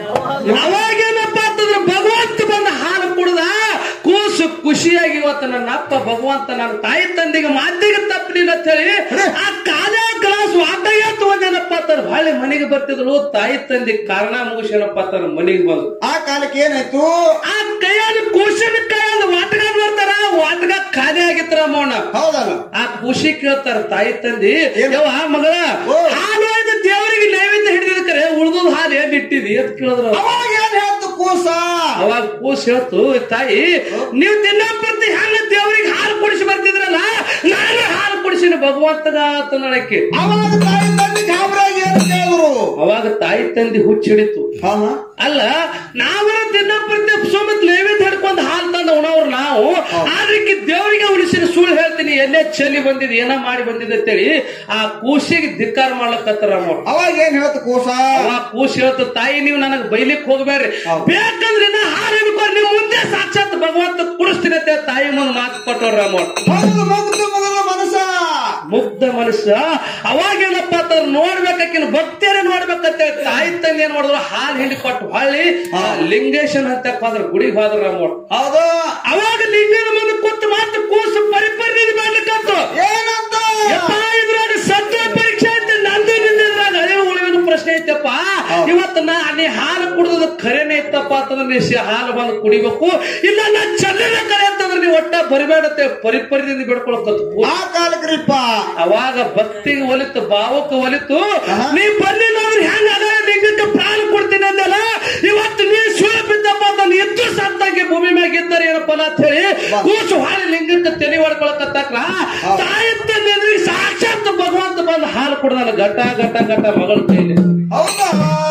ಅವಾಗೇನಪ್ಪ ಅಂತಂದ್ರೆ ಭಗವಂತ ಬಂದ ಹಾಲು ಕುಡ್ದ ಕೂಸು ಖುಷಿಯಾಗಿ ಇವತ್ತು ನನ್ನ ಅಪ್ಪ ಭಗವಂತ ನನ್ನ ತಾಯಿ ತಂದೆಗೆ ಮಾತಿಗೆ ತಪ್ಪಲಿಲ್ಲ ಅಂತ ಹೇಳಿ ಆ ಕಾಲ ಗ್ಲಾಸ್ ವಾಟಯ್ಯ ತಗೊಂಡೇನಪ್ಪ ಅಂತಾರೆ ಹೊಳ್ಳಿ ಮನೆಗೆ ಬರ್ತಿದ್ರು ತಾಯಿ ತಂದೆ ಕಾರಣ ಮುಗಿಸೇನಪ್ಪ ಅಂತಾರ ಮನೆಗೆ ಬಂದು ಆ ಕಾಲಕ್ಕೆ ಏನಾಯ್ತು ಆ ಕೈಯಲ್ಲಿ ಕೂಸಿನ ಕೈಯಲ್ಲಿ ವಾಟಗ ಬರ್ತಾರ ವಾಟಗ ಖಾಲಿ ಆಗಿತ್ರ ಮೌನ ಹೌದಲ್ಲ ಆ ಖುಷಿ ಕೇಳ್ತಾರ ತಾಯಿ ತಂದಿ ಏನು? ಯವ್ವ ಮಗಳ ಓ. ಹಾಲು ಒಯ್ದು ದೇವರಿಗೆ ನೈವೇದ್ಯ ಹಿಡಿದಿರ್ಕರೆ ಉಳ್ದದ್ ಹಾಲು ಎಲ್ಲಿ ಇಟ್ಟಿದಿ ಅಂತ ಕೇಳಿದ್ರು ಅವ್ರು. ಅವಾಗ ಏನ್ ಹೇಳ್ತು ಕೂಸ ಅವಾಗ ಕೂಸ್ ಹೇಳ್ತು ತಾಯಿ ನೀವು ದಿನ ಪ್ರತಿ ಹೆಂಗ ದೇವರಿಗೆ ಹಾಲು ಕುಡಿಸಿ ಬರ್ತಿದ್ರಲ್ಲ ನಾನು ಹಾಲು ಕುಡಿಸಿನ ಭಗವಂತಗ ಅಂತ ನಡಕ್ಕೆ ಅವಾಗ ತಾಯಿ ತಂದೆ ಗಾಬರಾಗಿ ಏನ್ ಕೇಳಿದ್ರು ಅವಾಗ ತಾಯಿ ತಂದೆ ಹುಚ್ಚಿಡಿತು ಹಾ ಹಾ ಅಲ್ಲ ನಾವರ ದಿನ ಪ್ರತಿ ಸುಮ್ಮತ್ ನೈವೇದ್ಯ ಹಿಡ್ಕೊಂಡು ಹಾಲು ತಂದ ಉಣವ್ರು ನಾವು ಆದ್ರಕ್ಕೆ ದೇವರಿಗೆ ಉಳಿಸಿನ ಸುಳ್ಳು ಹೇಳ್ತೀನಿ ಎಲ್ಲೇ ಚಲಿ ಬಂದಿದೆ ಏನ ಮಾಡಿ ಬಂದಿದೆ ಅಂತೇಳಿ ಆ ಕೂಸಿಗೆ ಧಿಕ್ಕಾರ ಮಾಡ್ಲಕತ್ತಾರ ಅವ್ರು. ಅವಾಗ ಏನ್ ಹೇಳ್ತು ಕೂಸ ಅವ ಕೂಸ್ ಹೇಳ್ತು ತಾಯಿ ನೀವು ನನಗೆ ಬೈಲಿಕ್ ಹೋಗ್ಬೇಡ್ರಿ ಹೌದು. ಬೇಕಂದ್ರೆ ನಾ ಹಾಲು ಹಿಡ್ಕೊಂಡು ನೀವು ಮುಂದೆ ಸಾಕ್ಷಾತ್ ಭಗವಂತ ಕುಡಿಸ್ತೀನಿ ಅಂತ ತಾಯಿ ಮುಂದೆ ಮಾತು ಕೊಟ್ಟ ನೋಡ್ರಿ ರಾಮಣ್ಣ ಹೌದು ಮುಗ್ಧ ಮುಗಿದ ಮನಸ್ಸ ಮುಗ್ಧ ಮನುಷ್ಯ ಅವಾಗೇನಪ್ಪ ಅಂತಂದ್ರೆ ನೋಡ್ಬೇಕಾಕಿನ ಭಕ್ತಿಯರೇ ನೋಡ್ಬೇಕಂತ ಹೇಳಿ ತಾಯಿ ತಂದೆ ಏನ್ ಮಾಡಿದ್ರು ಹಾಲು ಹಿಂಡಿ ಕೊಟ್ಟು ಹೊಳ್ಳಿ ಆ ಲಿಂಗೇಶನ್ ಅಂತ ಹೋದ್ರ ಗುಡಿಗೆ ಹೋದ್ರ ರಾಮಣ್ಣ ಹೌದು ಅವಾಗ ಲಿಂಗದ ಮುಂದೆ ಕೂತು ಮಾತು ಕೂಸು ಪರಿಪರಿ ಮಾಡ್ಲಿಕ್ಕಂತು ಏನಂತ ಯಪ್ಪ ಇದ್ರಾಗ ಸತ್ವ ಪರೀಕ್ಷೆ ಐತೆ ನಂದು ನಿಂದಿದ್ರಾಗ ಅಳಿವು ಉಳಿವಿನ ಪ್ರಶ್ನೆ ಐತಪ್ಪ ಹೌದು. ಇವತ್ತು ನಾ ನೀ ಹಾಲು ಕುಡಿದ ಖರೇನೆ ಇತ್ತಪ್ಪ ಅಂತಂದ್ರೆ ನೀ ಸಿ- ಹಾಲು ಬಂದು ಕುಡಿಬೇಕು ಇಲ್ಲ ನಾ ಚಲ್ಲಿನ ಕರೆ ಅಂತಂದ್ರೆ ನೀವು ಒಟ್ಟ ಬರಿಬೇಡತ್ತೆ ಪರಿಪರಿದಿಂದ ಬಿಡ್ಕೊಳಕತ್ತು ಆ ಕಾಲಕ್ರಿಪ್ಪ ಅವಾಗ ಭಕ್ತಿಗೆ ಒಲಿತು ಭಾವಕ್ಕೆ ಒಲಿತು ಆಹಾ. ನೀ ಬರ್ಲಿಲ್ಲ ಅಂದ್ರೆ ಹೆಂಗ ಅದ ಲಿಂಗಕ್ಕೆ ಪ್ರಾಣ ಕೊಡ್ತೀನಿ ಅಂದಲ್ಲ ಇವತ್ತು ನೀ ಸುಳ್ಳು ಬಿದ್ದಪ್ಪ ಅಂತ ಎದ್ದು ಸತ್ತಾಗಿ ಭೂಮಿ ಮ್ಯಾಗ ಇದ್ದಾರೆ ಏನಪ್ಪ ಅಂತ ಹೇಳಿ ಬಾ. ಕೂಸು ಹಾಳಿ ಲಿಂಗಕ್ಕೆ ತೆಲಿ ಹೊಡ್ಕೊಳಕತ್ತಾಕ್ರ ಹೌದು. ತಾಯಿ ತಂದೆ ಎದುರಿಗೆ ಸಾಕ್ಷಾತ್ ಭಗವಂತ ಬಂದು ಹಾಲು ಕುಡ್ದಾನ ಗಟ್ಟ ಗಟ್ಟ ಗಟ್ಟ ಮಗಳ ಕೈಲಿ ಹೌದಾ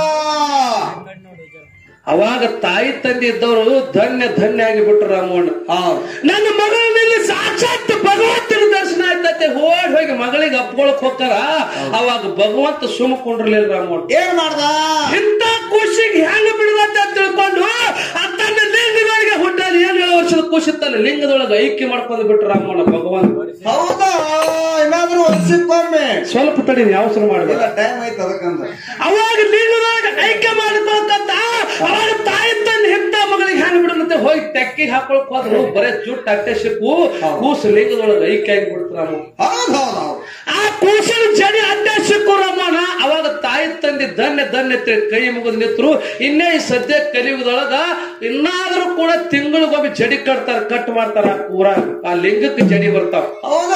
ಅವಾಗ ತಾಯಿ ತಂದೆ ಇದ್ದವರು ಧನ್ಯ ಧನ್ಯ ಆಗಿ ಬಿಟ್ರು ರಾಮಣ್ಣ ಹೌದು ನನ್ನ ಮಗಳಲ್ಲಿ ಸಾಕ್ಷಾತ್ ಭಗವಂತನ ದರ್ಶನ ಆಯ್ತತೆ ಓಡ್ ಹೋಗಿ ಮಗಳಿಗೆ ಅಪ್ಕೊಳಕ್ ಹೋಗ್ತಾರ ಅವಾಗ ಭಗವಂತ ಸುಮ್ಮಕೊಂಡಿರ್ಲಿಲ್ಲ ರಾಮಣ್ಣ ಏನ್ ಮಾಡ್ದ ಇಂಥ ಖುಷಿಗೆ ಹೆಂಗ ಬಿಡದಂತ ತಿಳ್ಕೊಂಡು ಆ ತನ್ನ ಲಿಂಗದೊಳಗೆ ಹುಟ್ಟಾలి ಏಳು ಏಳು ವರ್ಷದ ಖುಷಿ ತನ್ನ ಲಿಂಗದೊಳಗೆ ಐಕ್ಯ ಮಾಡ್ಕೊಂಡು ಬಿಟ್ರು ರಾಮಣ್ಣ ಭಗವಂತ ಹೌದಾ ಏನಾದ್ರೂ ವರ್ಷಕ್ಕೊಮ್ಮೆ ಸ್ವಲ್ಪ ತಡಿ ಅವಸರ ಮಾಡ್ಬೇಡ ಇಲ್ಲ ಟೈಮ್ ಐತೆ ಅದಕ್ಕಂತ ಅವಾಗ ಲಿಂಗದೊಳಗೆ ಐಕ್ಯ ಮಾಡ್ಬೇಕಂತ ಅವಾಗ ತಾಯಿ ತನ್ನ ಹೆತ್ತ ಮಗಳಿಗೆ ಹೆಂಗ್ ಬಿಡದಂತೆ ಹೋಗಿ ತೆಕ್ಕಿ ಹಾಕೊಳಕ್ ಹೋದ್ರು ಬರೇ ಜುಟ್ಟು ಅಟ್ಟೆ ಸಿಕ್ಕು ಕೂಸು ಲಿಂಗದೊಳಗೆ ಐಕ್ಯ ಆಗಿ ಬಿಡ್ತು ರಾಮ ಹೌದು ಹೌದು ಹೌದು ಆ ಕೂಸಿನ ಜಡಿ ಅಡ್ಡೆ ಸಿಕ್ಕು ರಮಣ ಅವಾಗ ತಾಯಿ ತಂದೆ ಧನ್ಯ ಧನ್ಯ ತಿಳಿ ಕೈ ಮುಗಿದು ನಿಂತರು ಇನ್ನೇ ಈ ಸದ್ಯ ಕಲಿಯುಗದೊಳಗ ಇನ್ನಾದ್ರೂ ಕೂಡ ತಿಂಗಳಿಗೊಮ್ಮೆ ಜಡಿ ಕಟ್ತಾರ ಕಟ್ ಮಾಡ್ತಾರ ಆ ಊರಾಗ ಆ ಲಿಂಗಕ್ಕೆ ಜಡಿ ಬರ್ತಾವ ಹೌದಾ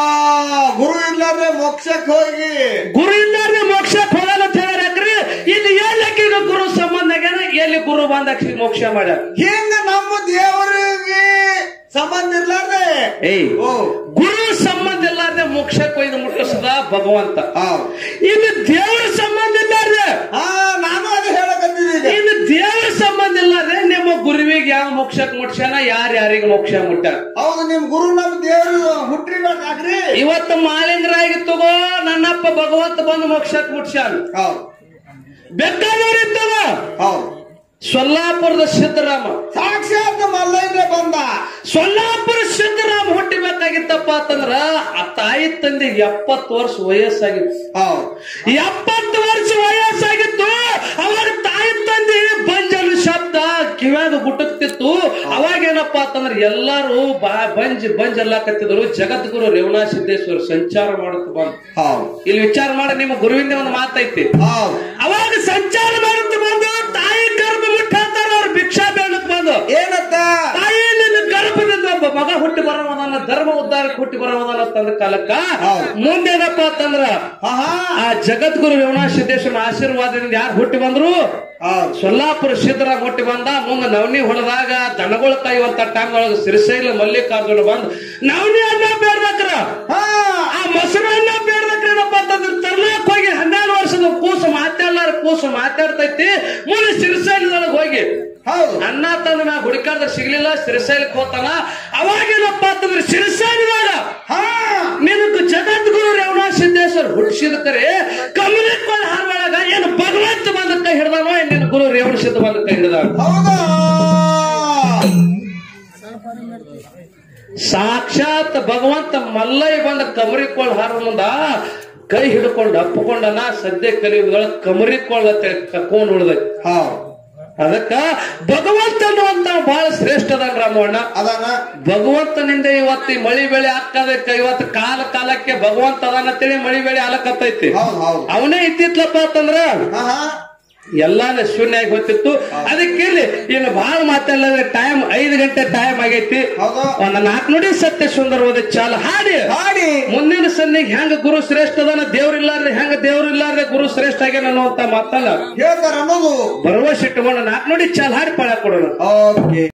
ಗುರು ಇಲ್ಲಾದ್ರೆ ಮೋಕ್ಷಕ್ಕೆ ಹೋಗಿ ಗುರು ಇಲ್ಲಾರ್ದೆ ಮೋಕ್ಷಕ್ಕೆ ಹೋಗಲ್ಲ ಅಂತ ಹೇಳ್ಯಾಕ್ರಿ ಇಲ್ಲಿ ಎಲ್ಲಕ್ಕೀಗ ಗುರು ಸಂಬಂಧ ಆಗ್ಯಾನ ಎಲ್ಲಿ ಗುರು ಬಂದಾಕ್ಷಿ ಮೋಕ್ಷ ಮಾಡ್ಯಾರ ಹಿಂಗ ನಮ್ಮ ದೇವರಿಗೆ ಸಂಬಂಧ ಇರ್ಲಾರ್ದೆ ಏಯ್ ಓ ಗುರು ಸಂಬಂಧ ಇಲ್ಲಾರ್ದೆ ಮೋಕ್ಷಕ್ಕೆ ಒಯ್ದು ಮುಟ್ಟಿಸದ ಭಗವಂತ ಹೌದು ಇಲ್ಲಿ ದೇವರ ಸಂಬಂಧ ಇಲ್ಲಾರ್ದೆ ಹಾ ನಾನು ಅದು ಹೇಳಕತ್ತೀನಿ ಈಗ ಇನ್ನು ದೇವರ ಸಂಬಂಧ ಇಲ್ಲಾರ್ದೆ ನಿಮ್ಮ ಗುರುವಿಗೆ ಯಾವ ಮೋಕ್ಷಕ್ಕೆ ಮುಟ್ಸ್ಯಾನ ಯಾರು ಯಾರಿಗೆ ಮೋಕ್ಷ ಮುಟ್ಟಾರ ಹೌದು ನಿಮ್ ಗುರು ನಮ್ ದೇವ್ರು ಹುಟ್ಟಿರ್ಬೇಕಾಗ್ರಿ ಇವತ್ತು ಮಾಲಿಂಗರಾಗಿ ತಗೋ ನನ್ನಪ್ಪ ಭಗವಂತ ಬಂದು ಮೋಕ್ಷಕ್ಕೆ ಮುಟ್ಸ್ಯಾನ ಹೌದು ಬೇಕಾದವ್ರು ತಗೋ ಹೌದು ಸೊಲ್ಲಾಪುರದ ಸಿದ್ದರಾಮ ಸಾಕ್ಷಾತ್ ಮಲ್ಲಯ್ಯ ಬಂದ ಸೊಲ್ಲಾಪುರ ಸಿದ್ದರಾಮ ಹುಟ್ಟಿಬೇಕಾಗಿತ್ತಪ್ಪ ಅಂತಂದ್ರ ಆ ತಾಯಿ ತಂದೆ ಎಪ್ಪತ್ತು ವರ್ಷ ವಯಸ್ಸಾಗಿತ್ತು ಹೌದು ಎಪ್ಪತ್ತು ವರ್ಷ ವಯಸ್ಸಾಗಿತ್ತು ಅವಾಗ ತಾಯಿ ತಂದೆ ಬಂಜಲು ಶಬ್ದ ಕಿವ್ಯಾಗ ಗುಟಕ್ತಿತ್ತು ಅವಾಗ ಏನಪ್ಪಾ ಅಂತಂದ್ರೆ ಎಲ್ಲಾರು ಬಾ ಬಂಜ್ ಬಂಜ್ ಅಲ್ಲಾಕತ್ತಿದ್ರು ಜಗದ್ಗುರು ರೇವಣಾ ಸಿದ್ದೇಶ್ವರ ಸಂಚಾರ ಮಾಡುತ್ತ ಬಂದು ಹೌದು ಇಲ್ಲಿ ವಿಚಾರ ಮಾಡಿ ನಿಮ್ಮ ಗುರುವಿಂದ ಒಂದು ಮಾತೈತಿ ಹೌದು ಅವಾಗ ಸಂಚಾರ ಮಾಡುತ್ತ ಬಂದು ತಾಯಿ ಗರ್ಭ ಮುಟ್ಟ ಅಂತಾರ ಅವ್ರು ಭಿಕ್ಷಾ ಬೇಡಕ್ ಬಂದು ಏನತ್ತ ತಾಯಿ ನಿನ್ನ ಗರ್ಭದಿಂದ ಒಬ್ಬ ಮಗ ಹುಟ್ಟಿ ಬರೋದನ್ನ ಧರ್ಮ ಉದ್ಧಾರಕ್ಕೆ ಹುಟ್ಟಿ ಬರೋದನ್ನ ತಂದ ಕಾಲಕ್ಕ ಹೌದು. ಮುಂದೇನಪ್ಪ ಅಂತಂದ್ರ ಆಹಾ ಆ ಜಗದ್ಗುರು ರೇವಣಾ ಸಿದ್ದೇಶ್ವರನ ಆಶೀರ್ವಾದದಿಂದ ಯಾರು ಹುಟ್ಟಿ ಬಂದ್ರು ಹೌದು ಸೊಲ್ಲಾಪುರ ಸಿದ್ದರಾಮ ಹುಟ್ಟಿ ಬಂದ ಮುಂದೆ ನವನಿ ಹೊಲದಾಗ ದನಗಳ ಕಾಯುವಂತ ಟೈಮ್ ಒಳಗ ಸಿರಿಸೈಲ ಮಲ್ಲಿಕಾರ್ಜುನ ಬಂದು ನವನಿ ಅನ್ನ ಬೇಡ್ಬೇಕ್ರ ಹಾ ಆ ಮೊಸರು ಅನ್ನ ಬೇಡ್ಬೇಕ್ರ ಏನಪ್ಪ ಅಂತಂದ್ರೆ ತರ್ಲಾಕ್ ಹೋಗಿ ಹನ್ನೆರಡು ವರ್ಷದ ಕೂಸು ಮಾತಾಡ್ಲಾರ ಕೂಸು ಮಾತಾಡ್ತೈತಿ ಮುಂದೆ ಸಿರಿಸೈಲದೊಳಗೆ ಹೋಗಿ ಹೌದು ಅನ್ನ ತಂದ ಮ್ಯಾಗ ಹುಡುಕಾಡ್ದ ಸಿಗ್ಲಿಲ್ಲ ಸಿರಿಸೈಲಕ್ಕೆ ಹೋತಾನ ಅವಾಗೇನಪ್ಪ ಅಂತಂದ್ರೆ ಸಿರಿಸೈಲದಾಗ ಹಾ ನಿನಗೆ ಜಗದ್ಗುರು ರೇವಣಾ ಸಿದ್ದೇಶ್ವರ ಹುಟ್ಟಿಸಿದ ಕರೆ ಕಮಲಕ್ಕೊಂದು ಹಾರೊಳಗ ಏನು ಭಗವಂತ ಬಂದ ಕೈ ಹಿಡ್ದಾನೋ ಏನ್ ನಿನ್ನ ಗುರು ರೇವಣ ಸಿದ್ಧ ಬಂದ ಕೈ ಹಿಡ್ದ ಹೌದಾ ಸಾಕ್ಷಾತ್ ಭಗವಂತ ಮಲ್ಲಯ್ಯ ಬಂದ ಕಮರಿಕೊಳ್ಳ ಹಾರ ಮುಂದ ಕೈ ಹಿಡ್ಕೊಂಡು ಅಪ್ಪಕೊಂಡನ ಸದ್ಯ ಕಲಿಯುಗಳ ಕಮರಿಕೊಳ್ಳ ಕಕ್ಕೊಂಡ್ ಉಳ್ದೈತಿ ಹೌದು ಅದಕ್ಕ ಭಗವಂತ ಅನ್ನುವಂತ ಬಹಳ ಶ್ರೇಷ್ಠ ಅದಾನ ರಾಮಣ್ಣ ಅದಾನ ಭಗವಂತನಿಂದ ಇವತ್ತು ಈ ಮಳಿ ಬೆಳೆ ಹಾಕದಕ್ಕೆ ಇವತ್ತು ಕಾಲ ಕಾಲಕ್ಕೆ ಭಗವಂತ ಅದಾನ ಅಂತೇಳಿ ಮಳಿ ಬೆಳೆ ಹಾಲಕತ್ತೈತಿ ಹೌದು ಹೌದು ಅವನೇ ಇದ್ದಿತ್ಲಪ್ಪ ಅಂತಂದ್ರ ಹಾ ಹಾ ಎಲ್ಲಾನ ಶೂನ್ಯ ಆಗಿ ಹೋಗ್ತಿತ್ತು ಅದಕ್ಕೆ ಇಲ್ಲಿ ಇನ್ನು ಬಹಳ ಮಾತಾಡಲ್ಲ ಟೈಮ್ ಐದು ಗಂಟೆ ಟೈಮ್ ಆಗೈತಿ ಹೌದು ಒಂದ್ ನಾಲ್ಕು ನುಡಿ ಸತ್ಯ ಸುಂದರವಾದ ಚಾಲ ಹಾಡಿ ಹಾಡಿ ಮುಂದಿನ ಸನ್ನಿಗೆ ಹೆಂಗ ಗುರು ಶ್ರೇಷ್ಠ ಅದಾನ ದೇವ್ರಿಲ್ಲಾರ್ದೆ ಹೆಂಗ ದೇವ್ರಿಲ್ಲಾರ್ದೆ ಗುರು ಶ್ರೇಷ್ಠ ಆಗ್ಯಾನ ಅನ್ನುವಂತ ಮಾತಲ್ಲ ಹೇಳ್ತಾರ ಅನ್ನೋದು ಭರವಸೆ ಇಟ್ಟುಕೊಂಡು ನಾಲ್ಕು ನುಡಿ ಚಾಲ ಹಾಡಿ ಪಾಳ ಕೊಡೋಣ ಓಕೆ